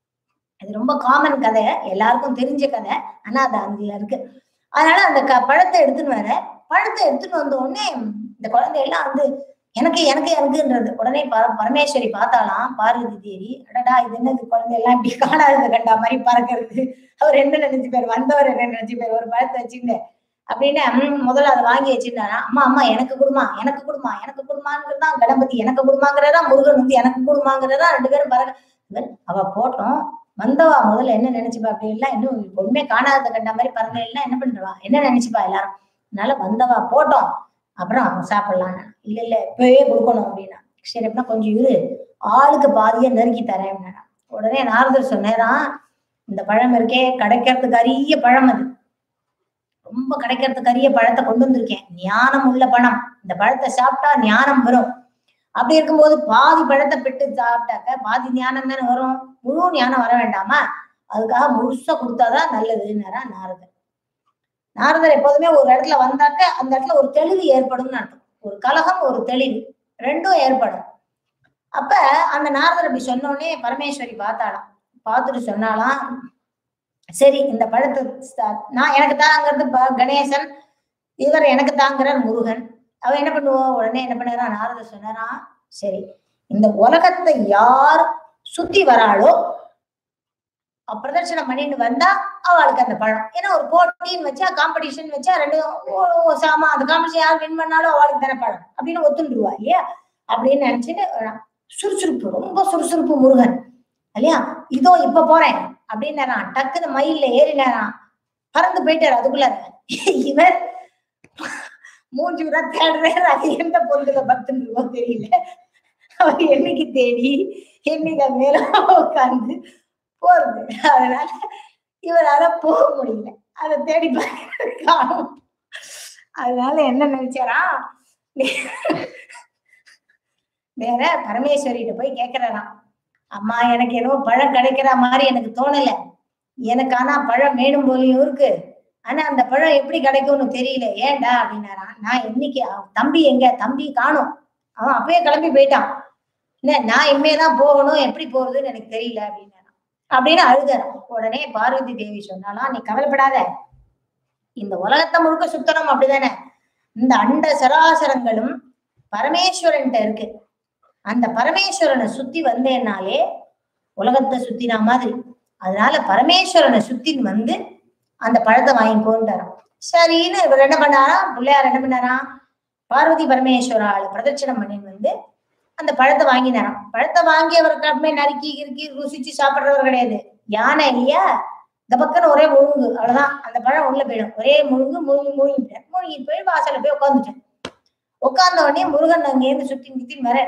அது ரொம்ப காமன் கதை எல்லாருக்கும் தெரிஞ்ச கதை ஆனா அது அதுல இருக்கு அதனால அந்த க பழத்தை எடுத்துன்னு வர பழத்தை எடுத்துட்டு வந்த உடனே இந்த குழந்தை எல்லாம் வந்து எனக்கு எனக்கு எனக்குன்றது உடனே பர பரமேஸ்வரி பார்த்தாலாம் பார்வதி தேவி அடடா இது என்னது குழந்தை எல்லாம் இப்படி காணாதது கண்டா மாதிரி பறக்கிறது அவர் என்ன நினைச்சு பேர் வந்தவர் என்ன நினைச்சு பேர் ஒரு பழத்தை வச்சுங்க அப்படின்னு ம், முதல்ல அதை வாங்கி வச்சிருந்தாரா அம்மா அம்மா எனக்கு கொடுமா எனக்கு கொடுமா எனக்கு கொடுமாங்கிறதா கணபதி எனக்கு கொடுமாங்கிறதா முருகன் வந்து எனக்கு கொடுமாங்கிறதா ரெண்டு பேரும் பறக்க இவர் அவ போட்டோம் வந்தவா முதல்ல என்ன நினைச்சுப்பா அப்படி எல்லாம் இன்னும் ஒண்ணுமே காணாத கண்ட மாதிரி பறவை எல்லாம் என்ன பண்றவா என்ன நினைச்சுப்பா எல்லாரும் அதனால வந்தவா போட்டோம் அப்புறம் அவன் சாப்பிடலாம் இல்ல இல்ல இப்பவே கொடுக்கணும் அப்படின்னா சரி அப்படின்னா கொஞ்சம் இரு ஆளுக்கு பாதியா நெருக்கி தரேன் உடனே நாரதர் சொன்னேராம் இந்த பழம் இருக்கே கிடைக்கிறதுக்கு அரிய பழம் அது ரொம்ப கிடைக்கிறதுக்கு அரிய பழத்தை கொண்டு வந்திருக்கேன் ஞானம் உள்ள பழம் இந்த பழத்தை சாப்பிட்டா ஞானம் வரும் அப்படி இருக்கும்போது பாதி பழத்தை பெட்டு சாப்பிட்டாக்க பாதி ஞானம் தானே வரும் முழு ஞானம் வர வேண்டாமா அதுக்காக முழுசா கொடுத்தாதான் நல்லதுன்னாரா நாரதர் நாரதர் எப்போதுமே ஒரு இடத்துல வந்தாக்க அந்த இடத்துல ஒரு தெளிவு ஏற்படும்னு அர்த்தம் ஒரு கலகம் ஒரு தெளிவு ரெண்டும் ஏற்படும் அப்ப அந்த நாரதர் இப்படி சொன்னோடனே பரமேஸ்வரி பார்த்தாளாம் பார்த்துட்டு சொன்னாலாம் சரி இந்த பழத்தை ச- நான் எனக்கு தாங்கிறது ப- கணேசன் இவர் எனக்கு தாங்கிறார் முருகன் அவ என்ன பண்ணுவோம் உடனே என்ன பண்ணுறா நாரதர் சொன்னாரா சரி இந்த உலகத்தை யார் சுத்தி வராளோ பிரதர்ஷனம் பண்ணிட்டு வந்தா அவளுக்கு அந்த பழம் ஏன்னா ஒரு போட்டின்னு வச்சா காம்படிஷன் வச்சா ரெண்டு ஓ- ஓ சாமா அந்த காம்படிஷன் யார் வின் பண்ணாலும் அவளுக்கு தானே பழம் அப்படின்னு ஒத்துண்டுருவா இல்லையா அப்படின்னு நினைச்சிட்டு அஹ், சுறுசுறுப்பு ரொம்ப சுறுசுறுப்பு முருகன் இல்லையா இதோ இப்ப போறேன் அப்படின்னு நான் டக்குன்னு மயில்ல ஏறினாராம் பறந்து போயிட்டாரு அதுக்குள்ள இவர் மூஞ்சி விட தேடுறாரு அது எந்த பொருளுல பத்துன்னு இருக்கோ தெரியல அவர் என்னைக்கு தேடி என்னைக்கு அது மேல உட்கார்ந்து போறது அதனால இவரால போக முடியல அதை தேடி பார்க்கறது காணும் அதனால என்ன நினைச்சாரா வேற பரமேஸ்வரிட்ட போய் கேக்குறாராம் அம்மா எனக்கு என்னவோ பழம் கிடைக்கிற மாதிரி எனக்கு தோணல எனக்கு ஆனா பழம் வேணும் போலியும் இருக்கு ஆனா அந்த பழம் எப்படி கிடைக்கும்னு தெரியல ஏன்டா அப்படின்னாராம் நான் இன்னைக்கு அவன் தம்பி எங்க தம்பி காணும் அவன் அப்பயே கிளம்பி போயிட்டான் இல்ல நான் இனிமேதான் போகணும் எப்படி போறதுன்னு எனக்கு தெரியல அப்படின்னாராம் அப்படின்னு அழுதாராம் உடனே பார்வதி தேவி சொன்னாலாம் நீ கவலைப்படாத இந்த உலகத்தை முழுக்க சுத்தணும் அப்படிதானே இந்த அண்ட சராசரங்களும் பரமேஸ்வரன்ட்ட இருக்கு அந்த பரமேஸ்வரனை சுத்தி வந்தேன்னாலே உலகத்தை சுத்தினா மாதிரி அதனால பரமேஸ்வரனை சுத்தின் வந்து அந்த பழத்தை வாங்கிக்கோன்றாராம் சரின்னு இவர் என்ன பண்ணாரா பிள்ளையார் என்ன பண்ணாரா பார்வதி பரமேஸ்வரால பிரதட்சணம் பண்ணின்னு வந்து அந்த பழத்தை வாங்கினாராம் பழத்தை வாங்கி அவர் கம்மே நறுக்கி கிறுக்கி ருசிச்சு சாப்பிடுறவர் கிடையாது யானை இல்லையா கபக்குன்னு ஒரே முழுங்கு அவ்வளவுதான் அந்த பழம் உள்ள போயிடும் ஒரே முழுங்கு முழுங்கி முழுங்கிட்டேன் முழுங்கி போய் வாசல்ல போய் உட்காந்துட்டேன் உட்கார்ந்த உடனே முருகன் அங்கேருந்து சுத்தி நித்தி வர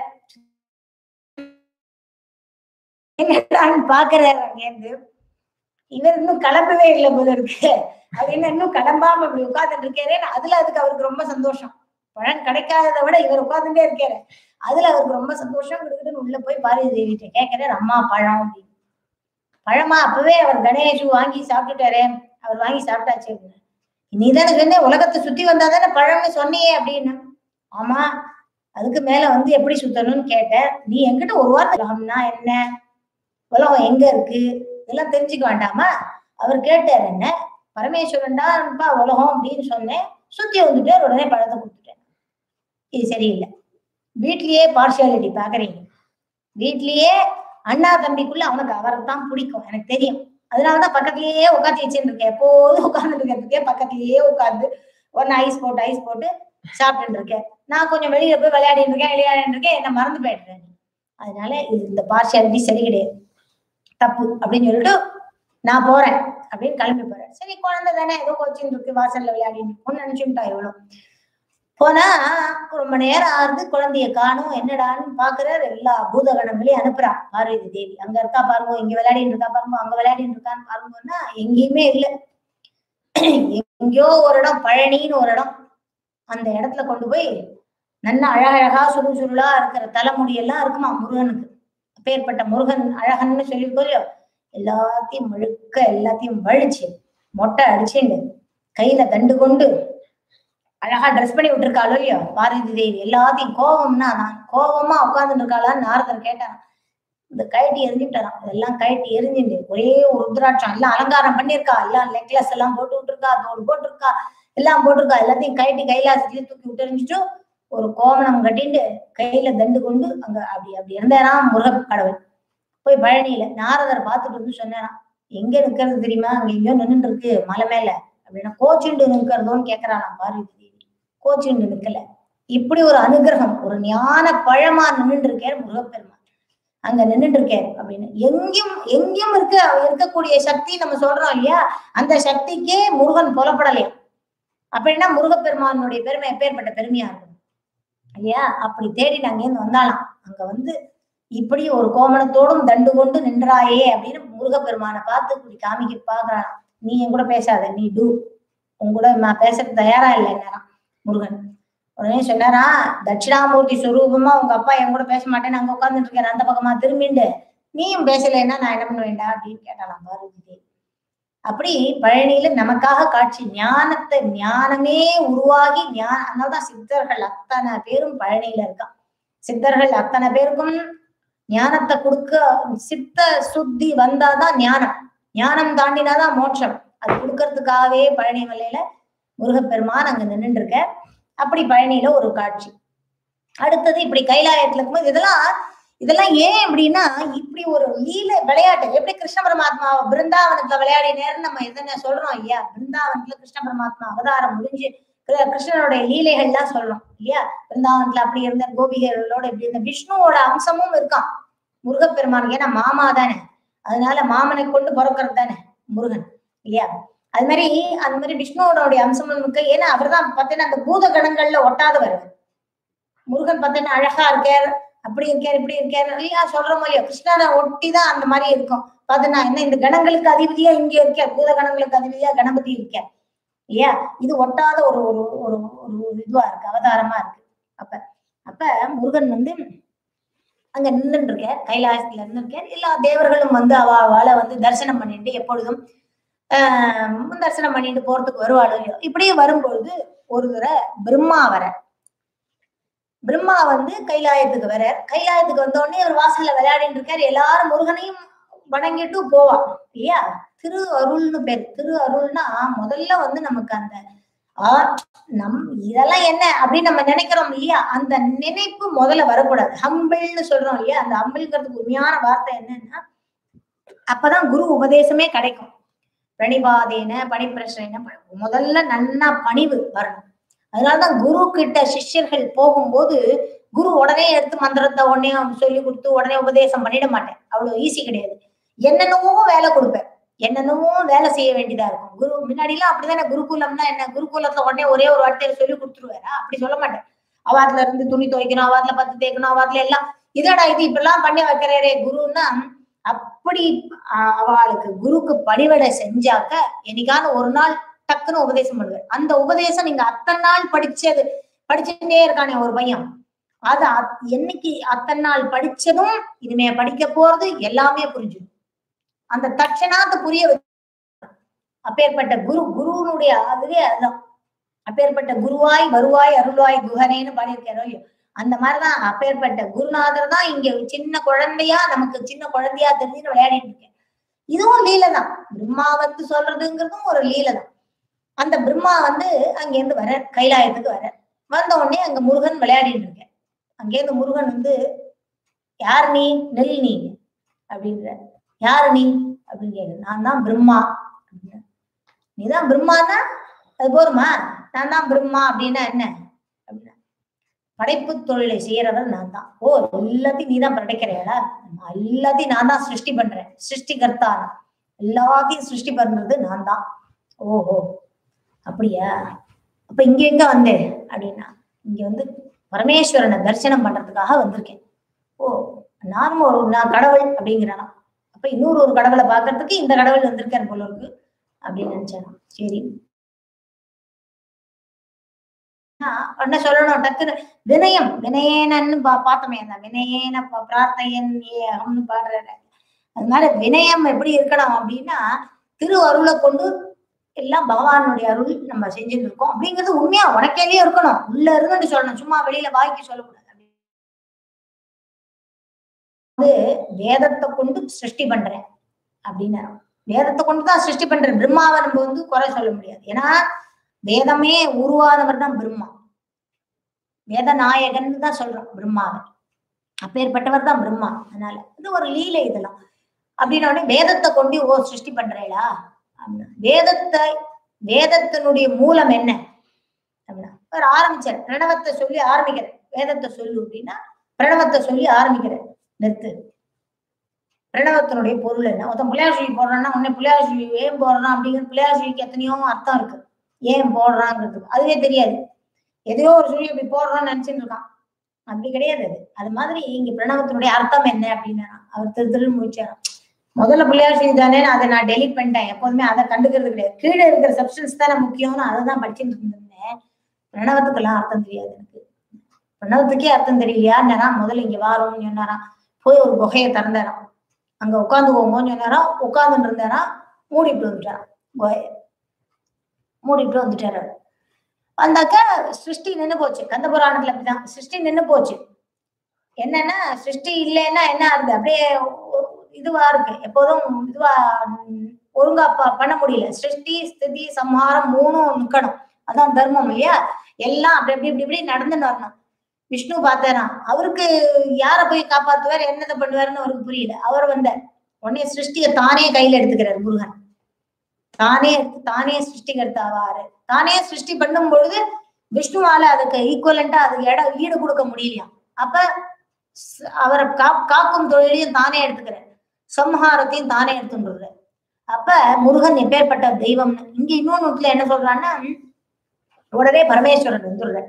என்னடான்னு பாக்குறாரு அங்கேருந்து இவர் இன்னும் கிளம்பவே இல்லை போல இருக்கு அது என்ன இன்னும் கிளம்பாம இப்படி உட்கார்ந்துட்டு இருக்காரு அதுல அதுக்கு அவருக்கு ரொம்ப சந்தோஷம் பழம் கிடைக்காததை விட இவர் உட்கார்ந்துட்டே இருக்காரு அதுல அவருக்கு ரொம்ப சந்தோஷம் கிடுக்கிட்டுன்னு உள்ள போய் பாரதி தேவிட்ட கேட்கிறாரு அம்மா பழம் அப்படின்னு பழமா அப்பவே அவர் கணேஷ் வாங்கி சாப்பிட்டுட்டாரே அவர் வாங்கி சாப்பிட்டாச்சு அப்படின்னு நீ தானே சொன்ன உலகத்தை சுத்தி வந்தா தானே பழம்னு சொன்னியே அப்படின்னு ஆமா அதுக்கு மேல வந்து எப்படி சுத்தணும்னு கேட்ட நீ என்கிட்ட ஒரு வார்த்தை சொன்னா என்ன உலகம் எங்க இருக்கு இதெல்லாம் தெரிஞ்சுக்க வேண்டாமா அவர் கேட்டார் என்ன பரமேஸ்வரன் தான்ப்பா உலகம் அப்படின்னு சொன்னேன் சுத்தி வந்துட்டார் உடனே பழத்தை கொடுத்துட்டேன் இது சரியில்லை வீட்லயே பார்ஷியாலிட்டி பாக்குறீங்க வீட்லயே அண்ணா தம்பிக்குள்ள அவனுக்கு அவரை தான் பிடிக்கும் எனக்கு தெரியும் அதனாலதான் பக்கத்துலயே உட்காந்து வச்சுட்டு இருக்கேன் எப்போதும் உட்கார்ந்துட்டு இருக்கிறதுக்கே பக்கத்துலயே உட்காந்து ஒன்னு ஐஸ் போட்டு ஐஸ் போட்டு சாப்பிட்டுட்டு இருக்கேன் நான் கொஞ்சம் வெளியில போய் விளையாடிட்டு இருக்கேன் விளையாடிட்டு இருக்கேன் என்ன மறந்து போயிடுறேன் அதனால இது இந்த பார்ஷியாலிட்டி சரி கிடையாது தப்பு அப்படின்னு சொல்லிட்டு நான் போறேன் அப்படின்னு கிளம்பி போறேன் சரி குழந்தை தானே ஏதோ கோச்சிங் இருக்கு வாசல்ல விளையாடிட்டு இருக்கும்னு நினைச்சுட்டா இவ்வளவு போனா ரொம்ப நேரம் ஆறுது குழந்தைய காணும் என்னடான்னு பாக்குறாரு எல்லா பூதகணங்களையும் அனுப்புறா பார்வதி தேவி அங்க இருக்கா பாருங்க இங்க விளையாடிட்டு இருக்கா பாருங்க அங்க விளையாடிட்டு இருக்கான்னு பாருங்கன்னா எங்கேயுமே இல்ல எங்கேயோ ஒரு இடம் பழனின்னு ஒரு இடம் அந்த இடத்துல கொண்டு போய் நல்ல அழகழகா சுரு சுருளா இருக்கிற தலைமுடி எல்லாம் இருக்குமா முருகனுக்கு அப்பேற்பட்ட முருகன் அழகன்னு சொல்லியிருக்கோம் எல்லாத்தையும் முழுக்க எல்லாத்தையும் வழிச்சு மொட்டை அடிச்சுண்டு கையில தண்டு கொண்டு அழகா ட்ரெஸ் பண்ணி விட்டுருக்காளோ இல்லையோ பார்வதி தேவி எல்லாத்தையும் கோவம்னா நான் கோவமா உட்கார்ந்துட்டு இருக்காளான்னு நாரதர் கேட்டான் இந்த கழட்டி எரிஞ்சுட்டாராம் இதெல்லாம் கழட்டி எரிஞ்சுட்டு ஒரே ஒரு ருத்ராட்சம் எல்லாம் அலங்காரம் பண்ணியிருக்கா எல்லாம் நெக்லஸ் எல்லாம் போட்டு விட்டுருக்கா தோடு போட்டிருக்கா எல்லாம் போட்டிருக்கா எல்லாத்தையும் கழட்டி கைலாசத்துலயே தூக்கி விட்டு எரிஞ்சிட்டு ஒரு கோவணம் கட்டிட்டு கையில தண்டு கொண்டு அங்க அப்படி அப்படி இருந்தாராம் முருக கடவுள் போய் பழனியில நாரதர் பார்த்துட்டு வந்து சொன்னாராம் எங்க நிக்கிறது தெரியுமா அங்க எங்கேயோ நின்னுட்டு இருக்கு மலை மேல அப்படின்னா கோச்சுண்டு நிக்கிறதோன்னு கேக்குறாராம் பார்வதி தேவி கோச்சுண்டு நிக்கல இப்படி ஒரு அனுகிரகம் ஒரு ஞான பழமா நின்னுட்டு இருக்கார் முருகப்பெருமான் அங்க நின்னுட்டு இருக்காரு அப்படின்னு எங்கேயும் எங்கேயும் இருக்க இருக்கக்கூடிய சக்தி நம்ம சொல்றோம் இல்லையா அந்த சக்திக்கே முருகன் புலப்படலையா அப்படின்னா முருகப்பெருமானுடைய பெருமை எப்பேற்பட்ட பெருமையா இருக்கும் இல்லையா அப்படி தேடி நாங்க இருந்து வந்தாலாம் அங்க வந்து இப்படி ஒரு கோமணத்தோடும் தண்டு கொண்டு நின்றாயே அப்படின்னு முருகப்பெருமானை பார்த்து இப்படி காமிக்க பாக்குறான் நீ என் கூட பேசாத நீ டூ உன் கூட நான் பேசுறது தயாரா இல்லை நேரம் முருகன் உடனே சொன்னாரா தட்சிணாமூர்த்தி சுரூபமா உங்க அப்பா என் கூட பேச மாட்டேன்னு அங்க உட்காந்துட்டு இருக்கேன் அந்த பக்கமா திரும்பிண்டு நீயும் பேசலைன்னா நான் என்ன பண்ண வேண்டாம் அப்படின்னு கேட்டாலாம் பார்வதி தேவி அப்படி பழனியில நமக்காக காட்சி ஞானத்தை ஞானமே உருவாகி ஞான அதனாலதான் சித்தர்கள் அத்தனை பேரும் பழனியில இருக்கான் சித்தர்கள் அத்தனை பேருக்கும் ஞானத்தை கொடுக்க சித்த சுத்தி வந்தாதான் ஞானம் ஞானம் தாண்டினாதான் மோட்சம் அது கொடுக்கறதுக்காகவே பழனி மலையில முருகப்பெருமான் அங்க நின்றுட்டு இருக்க அப்படி பழனியில ஒரு காட்சி அடுத்தது இப்படி கைலாயத்துல இருக்கும்போது இதெல்லாம் இதெல்லாம் ஏன் அப்படின்னா இப்படி ஒரு லீல விளையாட்டு எப்படி கிருஷ்ண பரமாத்மா பிருந்தாவனத்துல விளையாடினேர்னு நம்ம எதன சொல்றோம் இல்லையா பிருந்தாவனத்துல கிருஷ்ண பரமாத்மா அவதாரம் முடிஞ்சு கிரு- கிருஷ்ணனுடைய லீலைகள்லாம் சொல்றோம் இல்லையா பிருந்தாவனத்துல அப்படி இருந்த கோபிகைகளோட இப்படி இருந்த விஷ்ணுவோட அம்சமும் இருக்கான் முருகப்பெருமானுக்கு ஏன்னா மாமா தானே அதனால மாமனை கொண்டு பிறக்கிறது தானே முருகன் இல்லையா அது மாதிரி அந்த மாதிரி விஷ்ணுவோட அம்சமும் இருக்கு ஏன்னா அவர்தான் பார்த்தீங்கன்னா அந்த பூத கணங்கள்ல ஒட்டாதவர் முருகன் பார்த்தீங்கன்னா அழகா இருக்கார் அப்படி இருக்கார் இப்படி இருக்காரு இல்லையா சொல்ற மாதிரியா கிருஷ்ணனை ஒட்டி தான் அந்த மாதிரி இருக்கும் பார்த்தனா என்ன இந்த கணங்களுக்கு அதிபதியா இங்க இருக்கார் பூத கணங்களுக்கு அதிபதியா கணபதி இருக்கார் இல்லையா இது ஒட்டாத ஒரு ஒரு ஒரு ஒரு இதுவா இருக்கு அவதாரமா இருக்கு அப்ப அப்ப முருகன் வந்து அங்க நின்றுட்டு இருக்கார் கைலாசத்துல இருந்திருக்கார் எல்லா தேவர்களும் வந்து அவ அவளை வந்து தரிசனம் பண்ணிட்டு எப்பொழுதும் ஆஹ் தரிசனம் பண்ணிட்டு போறதுக்கு வருவாளோ இல்லையோ இப்படியே வரும்பொழுது ஒரு தடவை பிரம்மா வர பிரம்மா வந்து கைலாயத்துக்கு வர கைலாயத்துக்கு வந்த உடனே அவர் வாசல்ல விளையாடிட்டு இருக்காரு எல்லாரும் முருகனையும் வணங்கிட்டு போவா இல்லையா திரு அருள்னு பேர் திரு அருள்னா முதல்ல வந்து நமக்கு அந்த ஆ நம் இதெல்லாம் என்ன அப்படின்னு நம்ம நினைக்கிறோம் இல்லையா அந்த நினைப்பு முதல்ல வரக்கூடாது ஹம்பிள்னு சொல்றோம் இல்லையா அந்த ஹம்பிள்ங்கிறதுக்கு உண்மையான வார்த்தை என்னன்னா அப்பதான் குரு உபதேசமே கிடைக்கும் பிரணிபாதேன பணிப்பிரசன முதல்ல நன்னா பணிவு வரணும் அதனாலதான் குரு கிட்ட சிஷ்யர்கள் போகும்போது குரு உடனே எடுத்து மந்திரத்தை உடனே சொல்லி கொடுத்து உடனே உபதேசம் பண்ணிட மாட்டேன் அவ்வளவு ஈஸி கிடையாது என்னென்னவோ வேலை கொடுப்பேன் என்னென்னவோ வேலை செய்ய வேண்டியதா இருக்கும் குரு முன்னாடி எல்லாம் அப்படிதானே குருகுலம்னா என்ன குருகுலத்துல உடனே ஒரே ஒரு வார்த்தையில சொல்லி கொடுத்துருவாரா அப்படி சொல்ல மாட்டேன் அவாத்துல இருந்து துணி துவைக்கணும் அவாத்துல பத்து தேய்க்கணும் அவாத்துல எல்லாம் இதடா இது இப்பெல்லாம் பண்ணி வைக்கிறே குருன்னா அப்படி ஆஹ் அவளுக்கு குருக்கு பணிவிடை செஞ்சாக்க என்னைக்கான ஒரு நாள் டக்குன்னு உபதேசம் பண்ணுவார் அந்த உபதேசம் நீங்க அத்தனை நாள் படிச்சது படிச்சுட்டே இருக்கானே ஒரு பையன் அது அத்- என்னைக்கு அத்தனை நாள் படிச்சதும் இனிமே படிக்க போறது எல்லாமே புரிஞ்சிடும் அந்த தட்சணாத்து புரிய வச்சு அப்பேற்பட்ட குரு குருனுடைய அதுவே அதுதான் அப்பேற்பட்ட குருவாய் வருவாய் அருள்வாய் குஹனேன்னு பாடியிருக்காரோ இல்லையோ அந்த மாதிரிதான் அப்பேற்பட்ட குருநாதர் தான் இங்க சின்ன குழந்தையா நமக்கு சின்ன குழந்தையா தெரிஞ்சுன்னு விளையாடிட்டு இருக்கேன் இதுவும் லீலை தான் பிரம்மா வந்து சொல்றதுங்கிறதும் ஒரு லீலை தான் அந்த பிரம்மா வந்து அங்கேருந்து வர கைலாயத்துக்கு வர வந்த உடனே அங்க முருகன் விளையாடிட்டு இருக்கேன் அங்கேருந்து முருகன் வந்து யார் நீ நெல் நீ அப்படின்ற யாரு நீ அப்படின்னு கேக்குது நான் தான் பிரம்மா அப்படின்னா, நீதான் பிரம்மான்னா அது போருமா நான் தான் பிரம்மா அப்படின்னா என்ன அப்படின்னா படைப்பு தொழிலை செய்யறவர் நான் தான் ஓ எல்லாத்தையும் நீ தான் படைக்கிறேடா எல்லாத்தையும் நான் தான் சிருஷ்டி பண்றேன் சிருஷ்டிகர்த்தா நான். எல்லாத்தையும் சிருஷ்டி பண்றது நான் தான் ஓஹோ அப்படியா அப்ப இங்க எங்க வந்தேன் அப்படின்னா இங்க வந்து பரமேஸ்வரனை தரிசனம் பண்றதுக்காக வந்திருக்கேன் ஓ நானும் ஒரு நான் கடவுள் அப்படிங்கிறானா அப்ப இன்னொரு ஒரு கடவுளை பாக்குறதுக்கு இந்த கடவுள் வந்திருக்காரு போல இருக்கு அப்படின்னு நினைச்சேன் சரி என்ன சொல்லணும் டக்குன்னு வினயம் வினயேனன்னு பா பார்த்தோமே அந்த வினயேன ப- பிரார்த்தையன் ஏ அகம்னு பாடுறாரு அது மாதிரி வினயம் எப்படி இருக்கணும் அப்படின்னா திரு அருளை கொண்டு எல்லாம் பகவானுடைய அருள் நம்ம செஞ்சுட்டு இருக்கோம் அப்படிங்கிறது உண்மையா உனக்கேலயே இருக்கணும் உள்ள இருந்து சொல்லணும் சும்மா வெளியில வாய்க்கு சொல்லக்கூடாது வந்து வேதத்தை கொண்டு சிருஷ்டி பண்றேன் அப்படின்னு வேதத்தை கொண்டு தான் சிருஷ்டி பண்றேன் பிரம்மாவை நம்ம வந்து குறை சொல்ல முடியாது ஏன்னா வேதமே உருவானவர் தான் பிரம்மா வேத நாயகன் தான் சொல்றோம் பிரம்மாவை அப்பேற்பட்டவர் தான் பிரம்மா அதனால இது ஒரு லீலை இதெல்லாம் அப்படின்ன உடனே வேதத்தை கொண்டு ஓ சிருஷ்டி பண்றேளா அப்படின்னா வேதத்தை வேதத்தினுடைய மூலம் என்ன அப்படின்னா அவர் ஆரம்பிச்சார் பிரணவத்தை சொல்லி ஆரம்பிக்கிறேன் வேதத்தை சொல்லு அப்படின்னா பிரணவத்தை சொல்லி ஆரம்பிக்கிறேன் நிறுத்து பிரணவத்தினுடைய பொருள் என்ன ஒருத்தன் பிள்ளையார் சொல்லி போடுறான்னா உடனே பிள்ளையார் சொல்லி ஏன் போடுறான் அப்படிங்கிறது பிள்ளையார் சொல்லிக்கு எத்தனையோ அர்த்தம் இருக்கு ஏன் போடுறாங்கிறதுக்கு அதுவே தெரியாது எதையோ ஒரு சொல்லி இப்படி போடுறோம்னு நினைச்சுட்டு இருக்கான் அப்படி கிடையாது அது அது மாதிரி இங்க பிரணவத்தினுடைய அர்த்தம் என்ன அப்படின்னு அவர் திரு திரு முடிச்சாராம் முதல்ல பிள்ளையார் சொல்லி தானே அதை நான் டெலிட் பண்ணிட்டேன் எப்போதுமே அதை கண்டுக்கிறது கிடையாது கீழே இருக்கிற சப்ஸ்டன்ஸ் தானே முக்கியம்னு அதை தான் படிச்சுட்டு இருந்திருந்தேன் பிரணவத்துக்கெல்லாம் அர்த்தம் தெரியாது எனக்கு பிரணவத்துக்கே அர்த்தம் தெரியலையா முதல்ல இங்க வாரோம்னு சொன்னாராம் போய் ஒரு குகையை திறந்தாராம் அங்க உட்காந்துக்கோங்கன்னு சொன்னாராம் உட்காந்துட்டு இருந்தாராம் மூடிட்டு வந்துட்டாராம் குகையை மூடிட்டு வந்துட்டாரு அவரு. வந்தாக்க சிருஷ்டி நின்னு போச்சு கந்த புராணத்துல அப்படிதான் சிருஷ்டி நின்னு போச்சு என்னன்னா சிருஷ்டி இல்லைன்னா என்ன ஆகுது அப்படியே ஒ- இதுவா இருக்கு எப்போதும் இதுவா ம், ஒழுங்கா ப- பண்ண முடியல சிருஷ்டி ஸ்திதி சம்ஹாரம் மூணும் நிக்கணும் அதான் தர்மம் இல்லையா எல்லாம் அப்படி அப்படி இப்படி இப்படி நடந்துன்னு வரணும் விஷ்ணு பார்த்தாராம் அவருக்கு யார போய் காப்பாத்துவார் என்னதை பண்ணுவாருன்னு அவருக்கு புரியல அவர் வந்தார் உடனே சிருஷ்டியை தானே கையில எடுத்துக்கிறார் முருகன் தானே எடுத்து தானே சிருஷ்டிகர்த்தாவாரு தானே சிருஷ்டி பண்ணும் பொழுது விஷ்ணுவால அதுக்கு ஈக்குவலண்டா அதுக்கு இடம் ஈடு கொடுக்க முடியலையாம் அப்ப ஸ்- அவரை கா காக்கும் தொழிலையும் தானே எடுத்துக்கிறார் சம்ஹாரத்தையும் தானே எடுத்துட்டு அப்ப முருகன் எப்பேற்பட்ட தெய்வம்னு இங்க இன்னொன்னு என்ன சொல்றான்னா உடனே பரமேஸ்வரன் வந்துடுறார்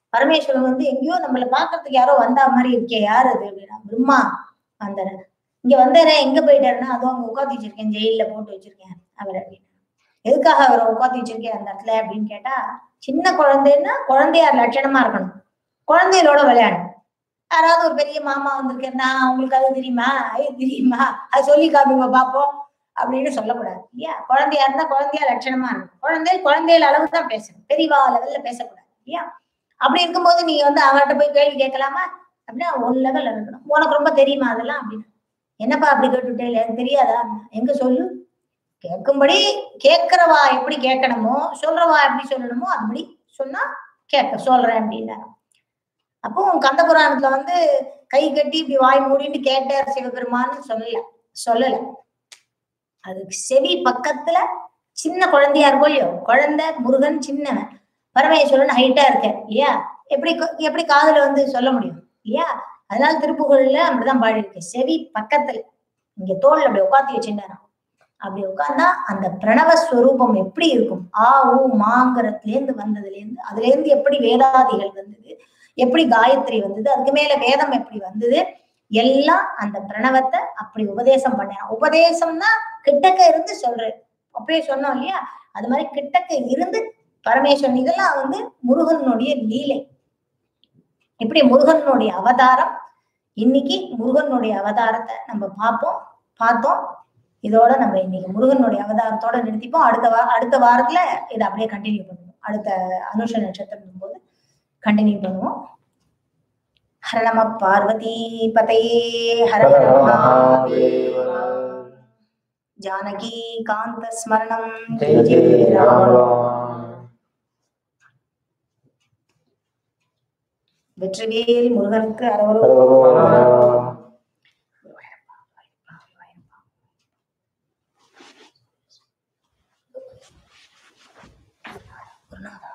பரமேஸ்வரன் வந்து எங்கேயோ நம்மள பாக்குறதுக்கு யாரோ வந்தா மாதிரி இருக்கே யார் அது அப்படின்னா பிரம்மா வந்தாரு இங்க வந்தாரே எங்க போயிட்டாருன்னா அதோ அங்க உட்காந்து வச்சிருக்கேன் ஜெயில போட்டு வச்சிருக்கேன் அவர் அப்படின்னு எதுக்காக அவரை உட்காந்து வச்சிருக்கேன் அந்த இடத்துல அப்படின்னு கேட்டா சின்ன குழந்தைன்னா குழந்தையா லட்சணமா இருக்கணும் குழந்தைகளோட விளையாடணும் யாராவது ஒரு பெரிய மாமா வந்திருக்கேன்னா அவங்களுக்கு அது தெரியுமா ஐ தெரியுமா அது சொல்லி காமிங்க பாப்போம் அப்படின்னு சொல்லக்கூடாது இல்லையா குழந்தையா இருந்தா குழந்தையா லட்சணமா இருக்கும் குழந்தைகள் குழந்தைகள் அளவு தான் பேசணும் பெரியவா லெவல்ல பேசக்கூடாது இல்லையா அப்படி இருக்கும்போது நீங்க வந்து அவர்கிட்ட போய் கேள்வி கேட்கலாமா அப்படின்னா ஒன் லெவல்ல இருக்கணும் உனக்கு ரொம்ப தெரியுமா அதெல்லாம் அப்படின்னு என்னப்பா அப்படி கேட்டுட்டே எனக்கு தெரியாதா எங்க சொல்லு கேட்கும்படி கேட்கிறவா எப்படி கேட்கணுமோ சொல்றவா எப்படி சொல்லணுமோ அதுபடி சொன்னா கேட்க சொல்றேன் அப்படின்னா அப்போ கந்த புராணத்துல வந்து கை கட்டி இப்படி வாய் மூடிட்டு கேட்டார் சிவபெருமான்னு சொல்லல சொல்லல அதுக்கு செவி பக்கத்துல சின்ன குழந்தையா இருக்கும் இல்லையோ குழந்தை முருகன் சின்னவன் பரமேஸ்வரன் ஹைட்டா இருக்க இல்லையா எப்படி க- எப்படி காதுல வந்து சொல்ல முடியும் இல்லையா அதனால திருப்புகழ்ல அப்படிதான் பாடி இருக்கு செவி பக்கத்துல இங்க தோல்ல அப்படி உட்காந்து வச்சுட்டாராம் அப்படி உட்கார்ந்தா அந்த பிரணவ ஸ்வரூபம் எப்படி இருக்கும் ஆ ஊ மாங்கரத்துல இருந்து வந்ததுல இருந்து அதுல இருந்து எப்படி வேதாதிகள் வந்தது எப்படி காயத்ரி வந்தது அதுக்கு மேல வேதம் எப்படி வந்தது எல்லாம் அந்த பிரணவத்தை அப்படி உபதேசம் பண்ணேன் உபதேசம்னா கிட்டக்க இருந்து சொல்றேன் அப்படியே சொன்னோம் இல்லையா அது மாதிரி கிட்டக்க இருந்து பரமேஸ்வரன் இதெல்லாம் வந்து முருகனுடைய லீலை இப்படி முருகனுடைய அவதாரம் இன்னைக்கு முருகனுடைய அவதாரத்தை நம்ம பார்ப்போம் பார்த்தோம் இதோட நம்ம இன்னைக்கு முருகனுடைய அவதாரத்தோட நிறுத்திப்போம் அடுத்த வா அடுத்த வாரத்துல இதை அப்படியே கண்டினியூ பண்ணுவோம் அடுத்த அனுஷ நட்சத்திரம் போது கண்டினியூ பண்ணுவோம் ஹர நம பார்வதி பதையே ஹர ஹர மகாதேவ. ஜானகி காந்த ஸ்மரணம் ஜெய ஜெய ராம் வெற்றிவேல் முருகனுக்கு அரவரு ராம் குருநாதா